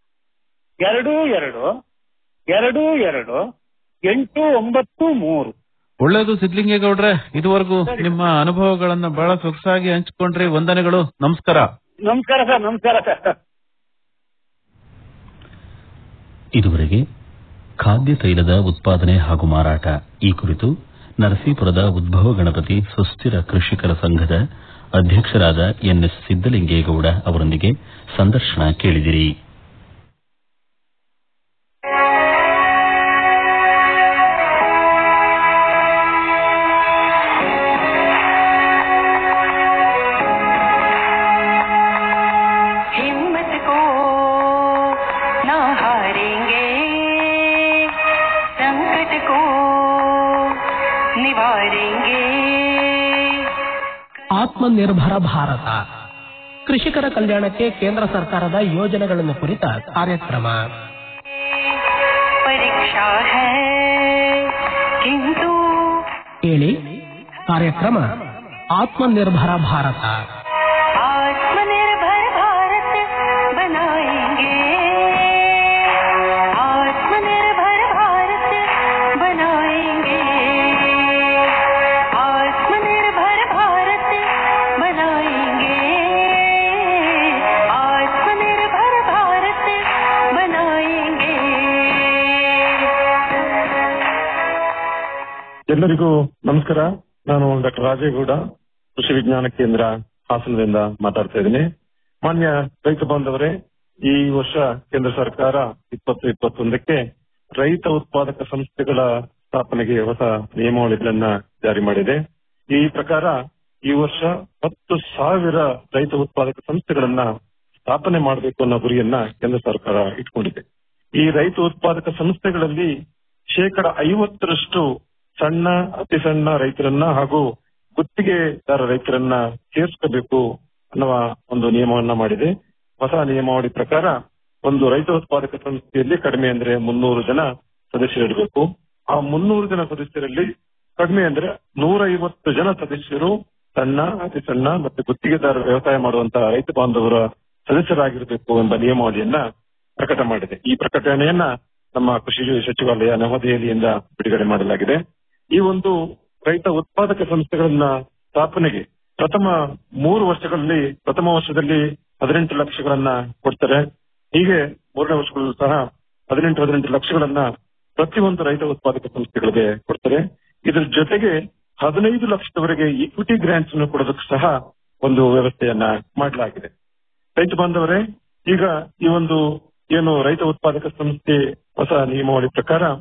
[SPEAKER 3] ಎರಡು ಎರಡು ಎರಡು ಎರಡು ಎಂಟು ಒಂಬತ್ತು ಮೂರು
[SPEAKER 2] ಒಳ್ಳೇದು ಸಿದ್ಲಿಂಗೇಗೌಡ್ರೆ ಇದುವರೆಗೂ ನಿಮ್ಮ ಅನುಭವಗಳನ್ನ ಬಹಳ ಸೊಗಸಾಗಿ ಹಂಚಿಕೊಂಡ್ರಿ ವಂದನೆಗಳು ನಮಸ್ಕಾರ
[SPEAKER 3] ನಮಸ್ಕಾರ ಸರ್ ನಮಸ್ಕಾರ ಸರ್
[SPEAKER 1] ಇದುವರೆಗೆ ಖಾದ್ಯ ತೈಲದ ಉತ್ಪಾದನೆ ಹಾಗೂ ಮಾರಾಟ ಈ ಕುರಿತು ನರಸೀಪುರದ ಉದ್ಭವ ಗಣಪತಿ ಸುಸ್ಥಿರ ಕೃಷಿಕರ ಸಂಘದ ಅಧ್ಯಕ್ಷರಾದ ಎನ್ಎಸ್ ಸಿದ್ದಲಿಂಗೇಗೌಡ ಅವರೊಂದಿಗೆ ಸಂದರ್ಶನ ಕೇಳಿದಿರಿ
[SPEAKER 4] हिम्मत को ना हारेंगे संकट को निवारेंगे
[SPEAKER 5] ಆತ್ಮನಿರ್ಭರ ಭಾರತ ಕೃಷಿಕರ ಕಲ್ಯಾಣಕ್ಕೆ ಕೇಂದ್ರ ಸರ್ಕಾರದ ಯೋಜನೆಗಳನ್ನು ಕುರಿತ ಕಾರ್ಯಕ್ರಮ
[SPEAKER 4] परीक्षा है किंतु
[SPEAKER 5] ಕೇಳಿ ಕಾರ್ಯಕ್ರಮ ಆತ್ಮನಿರ್ಭರ ಭಾರತ
[SPEAKER 4] आत्मनिर्भर भारत बनाएंगे आत्मनिर्भर भारत बनाएंगे आत्मनिर्भर भारत बनाएंगे आत्मनिर्भर भारत बनाएंगे
[SPEAKER 6] ಎಲ್ಲರಿಗೂ ನಮಸ್ಕಾರ ನಾನು ಡಾಕ್ಟರ್ ರಾಜೇಗೌಡ ಕೃಷಿ ವಿಜ್ಞಾನ ಕೇಂದ್ರ ಹಾಸನದಿಂದ ಮಾತಾಡ್ತಾ ಇದ್ದೀನಿ ಮಾನ್ಯ ರೈತ ಬಾಂಧವರೇ ಈ ವರ್ಷ ಕೇಂದ್ರ ಸರ್ಕಾರ ಇಪ್ಪತ್ತು ಇಪ್ಪತ್ತೊಂದಕ್ಕೆ ರೈತ ಉತ್ಪಾದಕ ಸಂಸ್ಥೆಗಳ ಸ್ಥಾಪನೆಗೆ ಹೊಸ ನಿಯಮಾವಳಿಗಳನ್ನ ಜಾರಿ ಮಾಡಿದೆ ಈ ಪ್ರಕಾರ ಈ ವರ್ಷ ಹತ್ತು ಸಾವಿರ ರೈತ ಉತ್ಪಾದಕ ಸಂಸ್ಥೆಗಳನ್ನ ಸ್ಥಾಪನೆ ಮಾಡಬೇಕು ಅನ್ನೋ ಗುರಿಯನ್ನ ಕೇಂದ್ರ ಸರ್ಕಾರ ಇಟ್ಕೊಂಡಿದೆ ಈ ರೈತ ಉತ್ಪಾದಕ ಸಂಸ್ಥೆಗಳಲ್ಲಿ ಶೇಕಡ ಐವತ್ತರಷ್ಟು ಸಣ್ಣ ಅತಿ ಸಣ್ಣ ರೈತರನ್ನ ಹಾಗೂ ಗುತ್ತಿಗೆದಾರ ರೈತರನ್ನ ಸೇರಿಸಬೇಕು ಅನ್ನುವ ಒಂದು ನಿಯಮವನ್ನ ಮಾಡಿದೆ ಹೊಸ ನಿಯಮಾವಳಿ ಪ್ರಕಾರ ಒಂದು ರೈತ ಉತ್ಪಾದಕ ಸಂಸ್ಥೆಯಲ್ಲಿ ಕಡಿಮೆ ಅಂದ್ರೆ ಮುನ್ನೂರು ಜನ ಸದಸ್ಯರಿರಬೇಕು ಆ ಮುನ್ನೂರು ಜನ ಸದಸ್ಯರಲ್ಲಿ ಕಡಿಮೆ ಅಂದ್ರೆ ನೂರೈವತ್ತು ಜನ ಸದಸ್ಯರು ಸಣ್ಣ ಅತಿ ಸಣ್ಣ ಮತ್ತೆ ಗುತ್ತಿಗೆದಾರ ವ್ಯವಸಾಯ ಮಾಡುವಂತಹ ರೈತ ಬಾಂಧವರ ಸದಸ್ಯರಾಗಿರಬೇಕು ಎಂಬ ನಿಯಮಾವಳಿಯನ್ನ ಪ್ರಕಟ ಮಾಡಿದೆ ಈ ಪ್ರಕಟಣೆಯನ್ನ ನಮ್ಮ ಕೃಷಿ ಸಚಿವಾಲಯ ನವದೆಹಲಿಯಿಂದ ಬಿಡುಗಡೆ ಮಾಡಲಾಗಿದೆ ಈ ಒಂದು ರೈತ ಉತ್ಪಾದಕ ಸಂಸ್ಥೆಗಳನ್ನ ಸ್ಥಾಪನೆಗೆ ಪ್ರಥಮ ಮೂರು ವರ್ಷಗಳಲ್ಲಿ ಪ್ರಥಮ ವರ್ಷದಲ್ಲಿ ಹದಿನೆಂಟು ಲಕ್ಷಗಳನ್ನ ಕೊಡ್ತಾರೆ ಹೀಗೆ ಮೂರನೇ ವರ್ಷಗಳಲ್ಲೂ ಸಹ ಹದಿನೆಂಟು ಹದಿನೆಂಟು ಲಕ್ಷಗಳನ್ನ ಪ್ರತಿಯೊಂದು ರೈತ ಉತ್ಪಾದಕ ಸಂಸ್ಥೆಗಳಿಗೆ ಕೊಡ್ತಾರೆ ಇದರ ಜೊತೆಗೆ ಹದಿನೈದು ಲಕ್ಷದವರೆಗೆ ಇಕ್ವಿಟಿ ಗ್ರಾಂಟ್ಸ್ ಅನ್ನು ಕೊಡೋದಕ್ಕೆ ಸಹ ಒಂದು ವ್ಯವಸ್ಥೆಯನ್ನ ಮಾಡಲಾಗಿದೆ ರೈತ ಬಾಂಧವರೇ ಈಗ ಈ ಒಂದು ಏನು ರೈತ ಉತ್ಪಾದಕ ಸಂಸ್ಥೆ ಹೊಸ ನಿಯಮಾವಳಿ ಪ್ರಕಾರ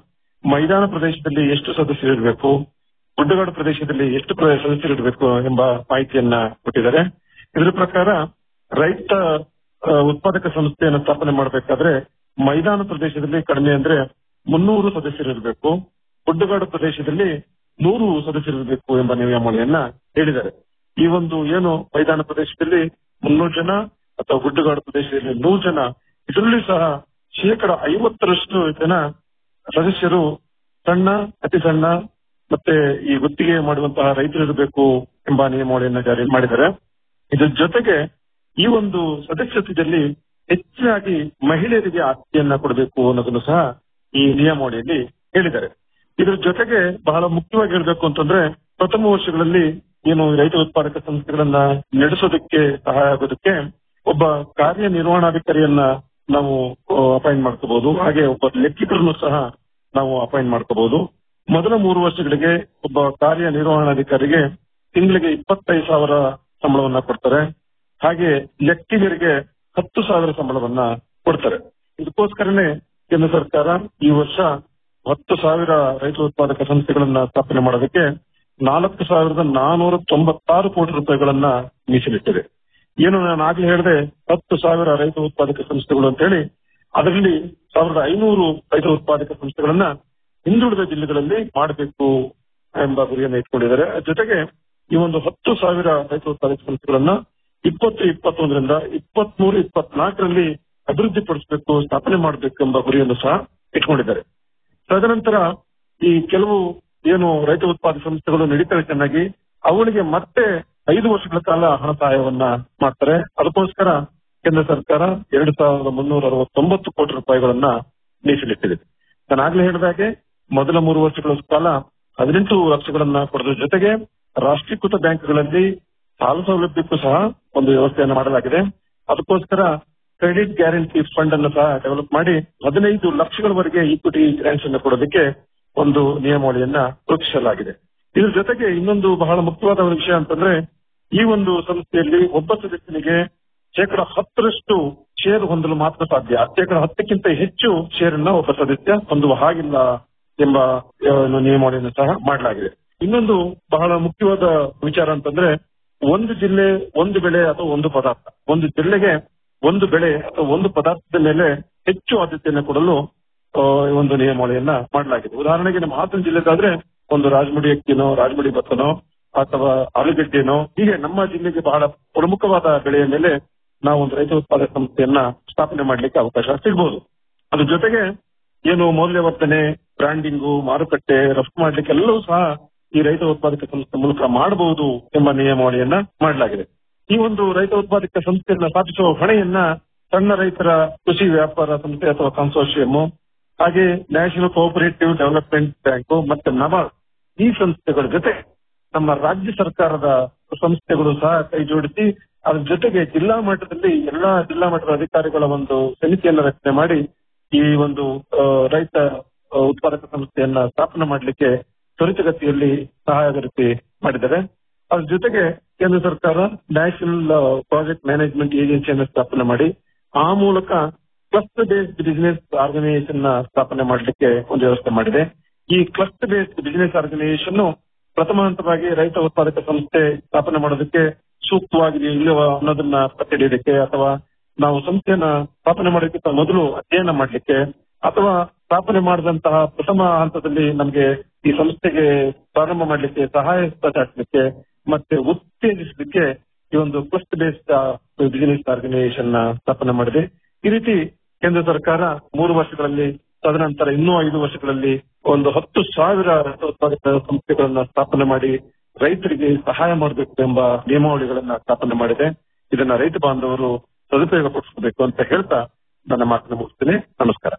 [SPEAKER 6] ಮೈದಾನ ಪ್ರದೇಶದಲ್ಲಿ ಎಷ್ಟು ಸದಸ್ಯರಿರಬೇಕು ಗುಡ್ಡಗಾಡು ಪ್ರದೇಶದಲ್ಲಿ ಎಷ್ಟು ಪ್ರ- ಸದಸ್ಯರಿರಬೇಕು ಎಂಬ ಮಾಹಿತಿಯನ್ನ ಕೊಟ್ಟಿದ್ದಾರೆ ಇದರ ಪ್ರಕಾರ ರೈತ ಆ, ಉತ್ಪಾದಕ ಸಂಸ್ಥೆಯನ್ನು ಸ್ಥಾಪನೆ ಮಾಡಬೇಕಾದ್ರೆ ಮೈದಾನ ಪ್ರದೇಶದಲ್ಲಿ ಕಡಿಮೆ ಅಂದ್ರೆ ಮುನ್ನೂರು ಸದಸ್ಯರಿರಬೇಕು ಗುಡ್ಡಗಾಡು ಪ್ರದೇಶದಲ್ಲಿ ನೂರು ಸದಸ್ಯರಿರಬೇಕು ಎಂಬ ನಿಯಮಾವಳಿಯನ್ನ ಹೇಳಿದ್ದಾರೆ ಈ ಒಂದು ಏನು ಮೈದಾನ ಪ್ರದೇಶದಲ್ಲಿ ಮುನ್ನೂರು ಜನ ಅಥವಾ ಗುಡ್ಡಗಾಡು ಪ್ರದೇಶದಲ್ಲಿ ನೂರು ಜನ ಇದರಲ್ಲಿ ಸಹ ಶೇಕಡ ಐವತ್ತರಷ್ಟು ಜನ ಸದಸ್ಯರು ಸಣ್ಣ ಅತಿ ಸಣ್ಣ ಮತ್ತೆ ಈ ಗುತ್ತಿಗೆ ಮಾಡುವಂತಹ ರೈತರು ಇರಬೇಕು ಎಂಬ ನಿಯಮಾವಳಿಯನ್ನ ಜಾರಿ ಮಾಡಿದ್ದಾರೆ ಇದ್ರ ಜೊತೆಗೆ ಈ ಒಂದು ಸದಸ್ಯತ್ವದಲ್ಲಿ ಹೆಚ್ಚಾಗಿ ಮಹಿಳೆಯರಿಗೆ ಆದ್ಯತೆಯನ್ನ ಕೊಡಬೇಕು ಅನ್ನೋದನ್ನು ಸಹ ಈ ನಿಯಮಾವಳಿಯಲ್ಲಿ ಹೇಳಿದ್ದಾರೆ ಇದ್ರ ಜೊತೆಗೆ ಬಹಳ ಮುಖ್ಯವಾಗಿ ಹೇಳ್ಬೇಕು ಅಂತಂದ್ರೆ ಪ್ರಥಮ ವರ್ಷಗಳಲ್ಲಿ ಏನು ರೈತ ಉತ್ಪಾದಕ ಸಂಸ್ಥೆಗಳನ್ನ ನಡೆಸೋದಕ್ಕೆ ಸಹಾಯ ಆಗೋದಕ್ಕೆ ಒಬ್ಬ ಕಾರ್ಯನಿರ್ವಹಣಾಧಿಕಾರಿಯನ್ನ ನಾವು ಅಪಾಯಿಂಟ್ ಮಾಡ್ಕೋಬಹುದು ಹಾಗೆ ಒಬ್ಬ ಲೆಕ್ಕಿಕರನ್ನು ಸಹ ನಾವು ಅಪಾಯಿಂಟ್ ಮಾಡ್ಕೋಬಹುದು ಮೊದಲ ಮೂರು ವರ್ಷಗಳಿಗೆ ಒಬ್ಬ ಕಾರ್ಯನಿರ್ವಹಣಾಧಿಕಾರಿಗೆ ತಿಂಗಳಿಗೆ ಇಪ್ಪತ್ತೈದು ಸಾವಿರ ಸಂಬಳವನ್ನ ಕೊಡ್ತಾರೆ ಹಾಗೆ ಲೆಕ್ಕಿಗರಿಗೆ ಹತ್ತು ಸಾವಿರ ಸಂಬಳವನ್ನ ಕೊಡ್ತಾರೆ ಇದಕ್ಕೋಸ್ಕರನೇ ಕೇಂದ್ರ ಸರ್ಕಾರ ಈ ವರ್ಷ ಹತ್ತು ಸಾವಿರ ರೈತ ಉತ್ಪಾದಕ ಸಂಸ್ಥೆಗಳನ್ನ ಸ್ಥಾಪನೆ ಮಾಡೋದಕ್ಕೆ ನಾಲ್ಕು ಸಾವಿರದ ನಾನೂರ ತೊಂಬತ್ತಾರು ಕೋಟಿ ರೂಪಾಯಿಗಳನ್ನ ಮೀಸಲಿಟ್ಟಿದೆ ಏನು ನಾನು ಆಗ್ಲೇ ಹೇಳಿದೆ ಹತ್ತು ಸಾವಿರ ರೈತ ಉತ್ಪಾದಕ ಸಂಸ್ಥೆಗಳು ಅಂತ ಹೇಳಿ ಅದರಲ್ಲಿ ಸಾವಿರದ ಐನೂರು ರೈತ ಉತ್ಪಾದಕ ಸಂಸ್ಥೆಗಳನ್ನ ಹಿಂದುಳಿದ ಜಿಲ್ಲೆಗಳಲ್ಲಿ ಮಾಡಬೇಕು ಎಂಬ ಗುರಿಯನ್ನು ಇಟ್ಕೊಂಡಿದ್ದಾರೆ ಜೊತೆಗೆ ಈ ಒಂದು ಹತ್ತು ಸಾವಿರ ರೈತ ಉತ್ಪಾದಕ ಸಂಸ್ಥೆಗಳನ್ನ ಇಪ್ಪತ್ತು ಇಪ್ಪತ್ತೊಂದರಿಂದ ಇಪ್ಪತ್ಮೂರು ಇಪ್ಪತ್ನಾಲ್ಕರಲ್ಲಿ ಅಭಿವೃದ್ಧಿಪಡಿಸಬೇಕು ಸ್ಥಾಪನೆ ಮಾಡಬೇಕು ಎಂಬ ಗುರಿಯನ್ನು ಸಹ ಇಟ್ಕೊಂಡಿದ್ದಾರೆ ತದನಂತರ ಈ ಕೆಲವು ಏನು ರೈತ ಉತ್ಪಾದಕ ಸಂಸ್ಥೆಗಳು ನಡೀತವೆ ಚೆನ್ನಾಗಿ ಅವುಗಳಿಗೆ ಮತ್ತೆ ಐದು ವರ್ಷಗಳ ಕಾಲ ಹಣ ಸಹಾಯವನ್ನ ಮಾಡ್ತಾರೆ ಅದಕ್ಕೋಸ್ಕರ ಕೇಂದ್ರ ಸರ್ಕಾರ ಎರಡು ಸಾವಿರದ ಮುನ್ನೂರ ಅರವತ್ತೊಂಬತ್ತು ಕೋಟಿ ರೂಪಾಯಿಗಳನ್ನ ಮೀಸಲಿಟ್ಟಿದೆ ನಾನು ಆಗ್ಲೇ ಹೇಳಿದಾಗೆ ಮೊದಲ ಮೂರು ವರ್ಷಗಳ ಕಾಲ ಹದಿನೆಂಟು ಲಕ್ಷಗಳನ್ನ ಕೊಡೋದ್ರ ಜೊತೆಗೆ ರಾಷ್ಟ್ರೀಕೃತ ಬ್ಯಾಂಕ್ಗಳಲ್ಲಿ ಸಾಲ ಸೌಲಭ್ಯಕ್ಕೂ ಸಹ ಒಂದು ವ್ಯವಸ್ಥೆಯನ್ನು ಮಾಡಲಾಗಿದೆ ಅದಕ್ಕೋಸ್ಕರ ಕ್ರೆಡಿಟ್ ಗ್ಯಾರಂಟಿ ಫಂಡ್ ಅನ್ನು ಸಹ ಡೆವಲಪ್ ಮಾಡಿ ಹದಿನೈದು ಲಕ್ಷಗಳವರೆಗೆ ಈಕ್ವಿಟಿ ಗ್ರಾಂಟ್ಸ್ ಅನ್ನು ಕೊಡೋದಕ್ಕೆ ಒಂದು ನಿಯಮಾವಳಿಯನ್ನ ರೂಪಿಸಲಾಗಿದೆ ಇದ್ರ ಜೊತೆಗೆ ಇನ್ನೊಂದು ಬಹಳ ಮುಖ್ಯವಾದ ಒಂದು ವಿಷಯ ಅಂತಂದ್ರೆ ಈ ಒಂದು ಸಂಸ್ಥೆಯಲ್ಲಿ ಒಬ್ಬ ಸದಸ್ಯನಿಗೆ ಶೇಕಡ ಹತ್ತರಷ್ಟು ಶೇರ್ ಹೊಂದಲು ಮಾತ್ರ ಸಾಧ್ಯ ಶೇಕಡ ಹತ್ತಕ್ಕಿಂತ ಹೆಚ್ಚು ಶೇರ್ ಅನ್ನ ಒಬ್ಬ ಸದಸ್ಯ ಹೊಂದುವ ಹಾಗಿಲ್ಲ ಎಂಬ ಆ, ಒಂದು ನಿಯಮಾವಳಿಯನ್ನು ಸಹ ಮಾಡಲಾಗಿದೆ ಇನ್ನೊಂದು ಬಹಳ ಮುಖ್ಯವಾದ ವಿಚಾರ ಅಂತಂದ್ರೆ ಒಂದು ಜಿಲ್ಲೆ ಒಂದು ಬೆಳೆ ಅಥವಾ ಒಂದು ಪದಾರ್ಥ ಒಂದು ಜಿಲ್ಲೆಗೆ ಒಂದು ಬೆಳೆ ಅಥವಾ ಒಂದು ಪದಾರ್ಥದ ಮೇಲೆ ಹೆಚ್ಚು ಆದ್ಯತೆಯನ್ನು ಕೊಡಲು ಆ, ಒಂದು ನಿಯಮಾವಳಿಯನ್ನ ಮಾಡಲಾಗಿದೆ ಉದಾಹರಣೆಗೆ ನಮ್ಮ ಹಾಸನ ಜಿಲ್ಲೆದಾದ್ರೆ ಒಂದು ರಾಜಮುಡಿ ಅಕ್ಕಿನೋ ರಾಜಮುಡಿ ಭತ್ತನೋ ಅಥವಾ ಆಲೂಗಡ್ಡೆನೋ ಹೀಗೆ ನಮ್ಮ ಜಿಲ್ಲೆಗೆ ಬಹಳ ಪ್ರಮುಖವಾದ ಬೆಳೆಯ ಮೇಲೆ ನಾವು ಒಂದು ರೈತ ಉತ್ಪಾದಕ ಸಂಸ್ಥೆಯನ್ನ ಸ್ಥಾಪನೆ ಮಾಡಲಿಕ್ಕೆ ಅವಕಾಶ ಸಿಗಬಹುದು ಅದ್ರ ಜೊತೆಗೆ ಏನು ಮೌಲ್ಯವರ್ಧನೆ ಬ್ರಾಂಡಿಂಗು ಮಾರುಕಟ್ಟೆ ರಫ್ತು ಮಾಡ್ಲಿಕ್ಕೆ ಎಲ್ಲವೂ ಸಹ ಈ ರೈತ ಉತ್ಪಾದಕ ಸಂಸ್ಥೆ ಮೂಲಕ ಮಾಡಬಹುದು ಎಂಬ ನಿಯಮಾವಳಿಯನ್ನ ಮಾಡಲಾಗಿದೆ ಈ ಒಂದು ರೈತ ಉತ್ಪಾದಕ ಸಂಸ್ಥೆಯನ್ನ ಸ್ಥಾಪಿಸುವ ಹೊಣೆಯನ್ನ ಸಣ್ಣ ರೈತರ ಕೃಷಿ ವ್ಯಾಪಾರ ಸಂಸ್ಥೆ ಅಥವಾ ಕನ್ಸೋರ್ಷಿಯಂ ಹಾಗೆ ನ್ಯಾಷನಲ್ ಕೋಆಪರೇಟಿವ್ ಡೆವಲಪ್ಮೆಂಟ್ ಬ್ಯಾಂಕ್ ಮತ್ತೆ ನಬಾರ್ಡ್ ಈ ಸಂಸ್ಥೆಗಳ ಜೊತೆ ನಮ್ಮ ರಾಜ್ಯ ಸರ್ಕಾರದ ಸಂಸ್ಥೆಗಳು ಸಹ ಕೈ ಜೋಡಿಸಿ ಅದ್ರ ಜೊತೆಗೆ ಜಿಲ್ಲಾ ಮಟ್ಟದಲ್ಲಿ ಎಲ್ಲಾ ಜಿಲ್ಲಾ ಮಟ್ಟದ ಅಧಿಕಾರಿಗಳ ಒಂದು ಸಮಿತಿಯನ್ನ ರಚನೆ ಮಾಡಿ ಈ ಒಂದು ಆ, ರೈತ ಆ, ಉತ್ಪಾದಕ ಸಂಸ್ಥೆಯನ್ನ ಸ್ಥಾಪನೆ ಮಾಡಲಿಕ್ಕೆ ತ್ವರಿತಗತಿಯಲ್ಲಿ ಸಹಾಯಗತಿ ಮಾಡಿದ್ದಾರೆ ಅದ್ರ ಜೊತೆಗೆ ಕೇಂದ್ರ ಸರ್ಕಾರ ನ್ಯಾಷನಲ್ ಪ್ರಾಜೆಕ್ಟ್ ಮ್ಯಾನೇಜ್ಮೆಂಟ್ ಏಜೆನ್ಸಿಯನ್ನ ಸ್ಥಾಪನೆ ಮಾಡಿ ಆ ಮೂಲಕ ಕ್ಲಸ್ಟರ್ ಬೇಸ್ಡ್ ಬಿಸಿನೆಸ್ ಆರ್ಗನೈಸೇಷನ್ ನ ಸ್ಥಾಪನೆ ಮಾಡಲಿಕ್ಕೆ ಒಂದು ವ್ಯವಸ್ಥೆ ಮಾಡಿದೆ ಈ ಕ್ಲಸ್ಟರ್ ಬೇಸ್ಡ್ ಬಿಸಿನೆಸ್ ಆರ್ಗನೈಸೇಷನ್ ಪ್ರಥಮ ಹಂತವಾಗಿ ರೈತ ಉತ್ಪಾದಕ ಸಂಸ್ಥೆ ಸ್ಥಾಪನೆ ಮಾಡೋದಕ್ಕೆ ಸೂಕ್ತವಾಗಿದೆ ಇಲ್ಲವ ಅನ್ನೋದನ್ನ ಪತ್ತೆ ಹಿಡಿಯೋದಕ್ಕೆ ಅಥವಾ ನಾವು ಸಂಸ್ಥೆಯನ್ನ ಸ್ಥಾಪನೆ ಮಾಡೋದಕ್ಕಿಂತ ಮೊದಲು ಅಧ್ಯಯನ ಮಾಡಲಿಕ್ಕೆ ಅಥವಾ ಸ್ಥಾಪನೆ ಮಾಡಿದಂತಹ ಪ್ರಥಮ ಹಂತದಲ್ಲಿ ನಮಗೆ ಈ ಸಂಸ್ಥೆಗೆ ಪ್ರಾರಂಭ ಮಾಡಲಿಕ್ಕೆ ಸಹಾಯ ಚಾಚಲಿಕ್ಕೆ ಮತ್ತೆ ಉತ್ತೇಜಿಸಲಿಕ್ಕೆ ಈ ಒಂದು ಕ್ಲಸ್ಟ್ ಬೇಸ್ಡ್ ಬಿಸಿನೆಸ್ ಆರ್ಗನೈಸೇಷನ್ ನ ಸ್ಥಾಪನೆ ಮಾಡಿದೆ ಈ ರೀತಿ ಕೇಂದ್ರ ಸರ್ಕಾರ ಮೂರು ವರ್ಷಗಳಲ್ಲಿ ತದನಂತರ ಇನ್ನೂ ಐದು ವರ್ಷಗಳಲ್ಲಿ ಒಂದು ಹತ್ತು ಸಾವಿರ ರೈತ ಉತ್ಪಾದಕ ಸಂಸ್ಥೆಗಳನ್ನ ಸ್ಥಾಪನೆ ಮಾಡಿ ರೈತರಿಗೆ ಸಹಾಯ ಮಾಡಬೇಕು ಎಂಬ ನಿಯಮಾವಳಿಗಳನ್ನ ಸ್ಥಾಪನೆ ಮಾಡಿದೆ ಇದನ್ನ ರೈತ ಬಾಂಧವರು ಸದುಪಯೋಗ ಪಡಿಸಬೇಕು ಅಂತ ಹೇಳ್ತಾ ನನ್ನ ಮಾತನ್ನು ಮುಗಿಸ್ತೇನೆ ನಮಸ್ಕಾರ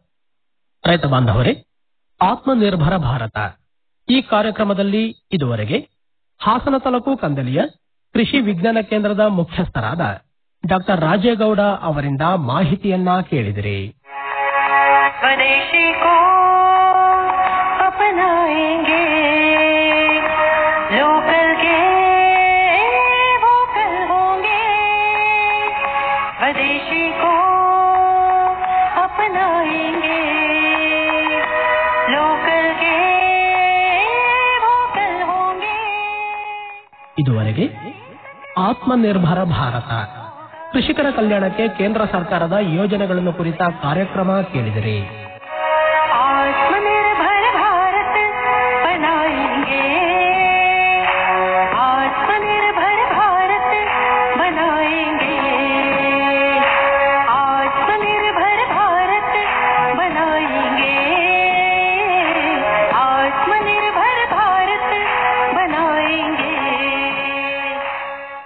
[SPEAKER 5] ರೈತ ಬಾಂಧವರೇ ಆತ್ಮನಿರ್ಭರ ಭಾರತ ಈ ಕಾರ್ಯಕ್ರಮದಲ್ಲಿ ಇದುವರೆಗೆ ಹಾಸನ ತಾಲೂಕು ಕಂದಲಿಯ ಕೃಷಿ ವಿಜ್ಞಾನ ಕೇಂದ್ರದ ಮುಖ್ಯಸ್ಥರಾದ ಡಾಕ್ಟರ್ ರಾಜೇಗೌಡ ಅವರಿಂದ ಮಾಹಿತಿಯನ್ನ ಕೇಳಿದಿರಿ
[SPEAKER 4] स्वदेशी को अपनाएंगे लोकल के वोकल होंगे स्वदेशी को अपनाएंगे लोकल के
[SPEAKER 5] ಇದುವರೆಗೆ ಆತ್ಮನಿರ್ಭರ ಭಾರತ ಕೃಷಿಕರ ಕಲ್ಯಾಣಕ್ಕೆ ಕೇಂದ್ರ ಸರ್ಕಾರದ ಯೋಜನೆಗಳನ್ನು ಕುರಿತ ಕಾರ್ಯಕ್ರಮ ಕೇಳಿದಿರಿ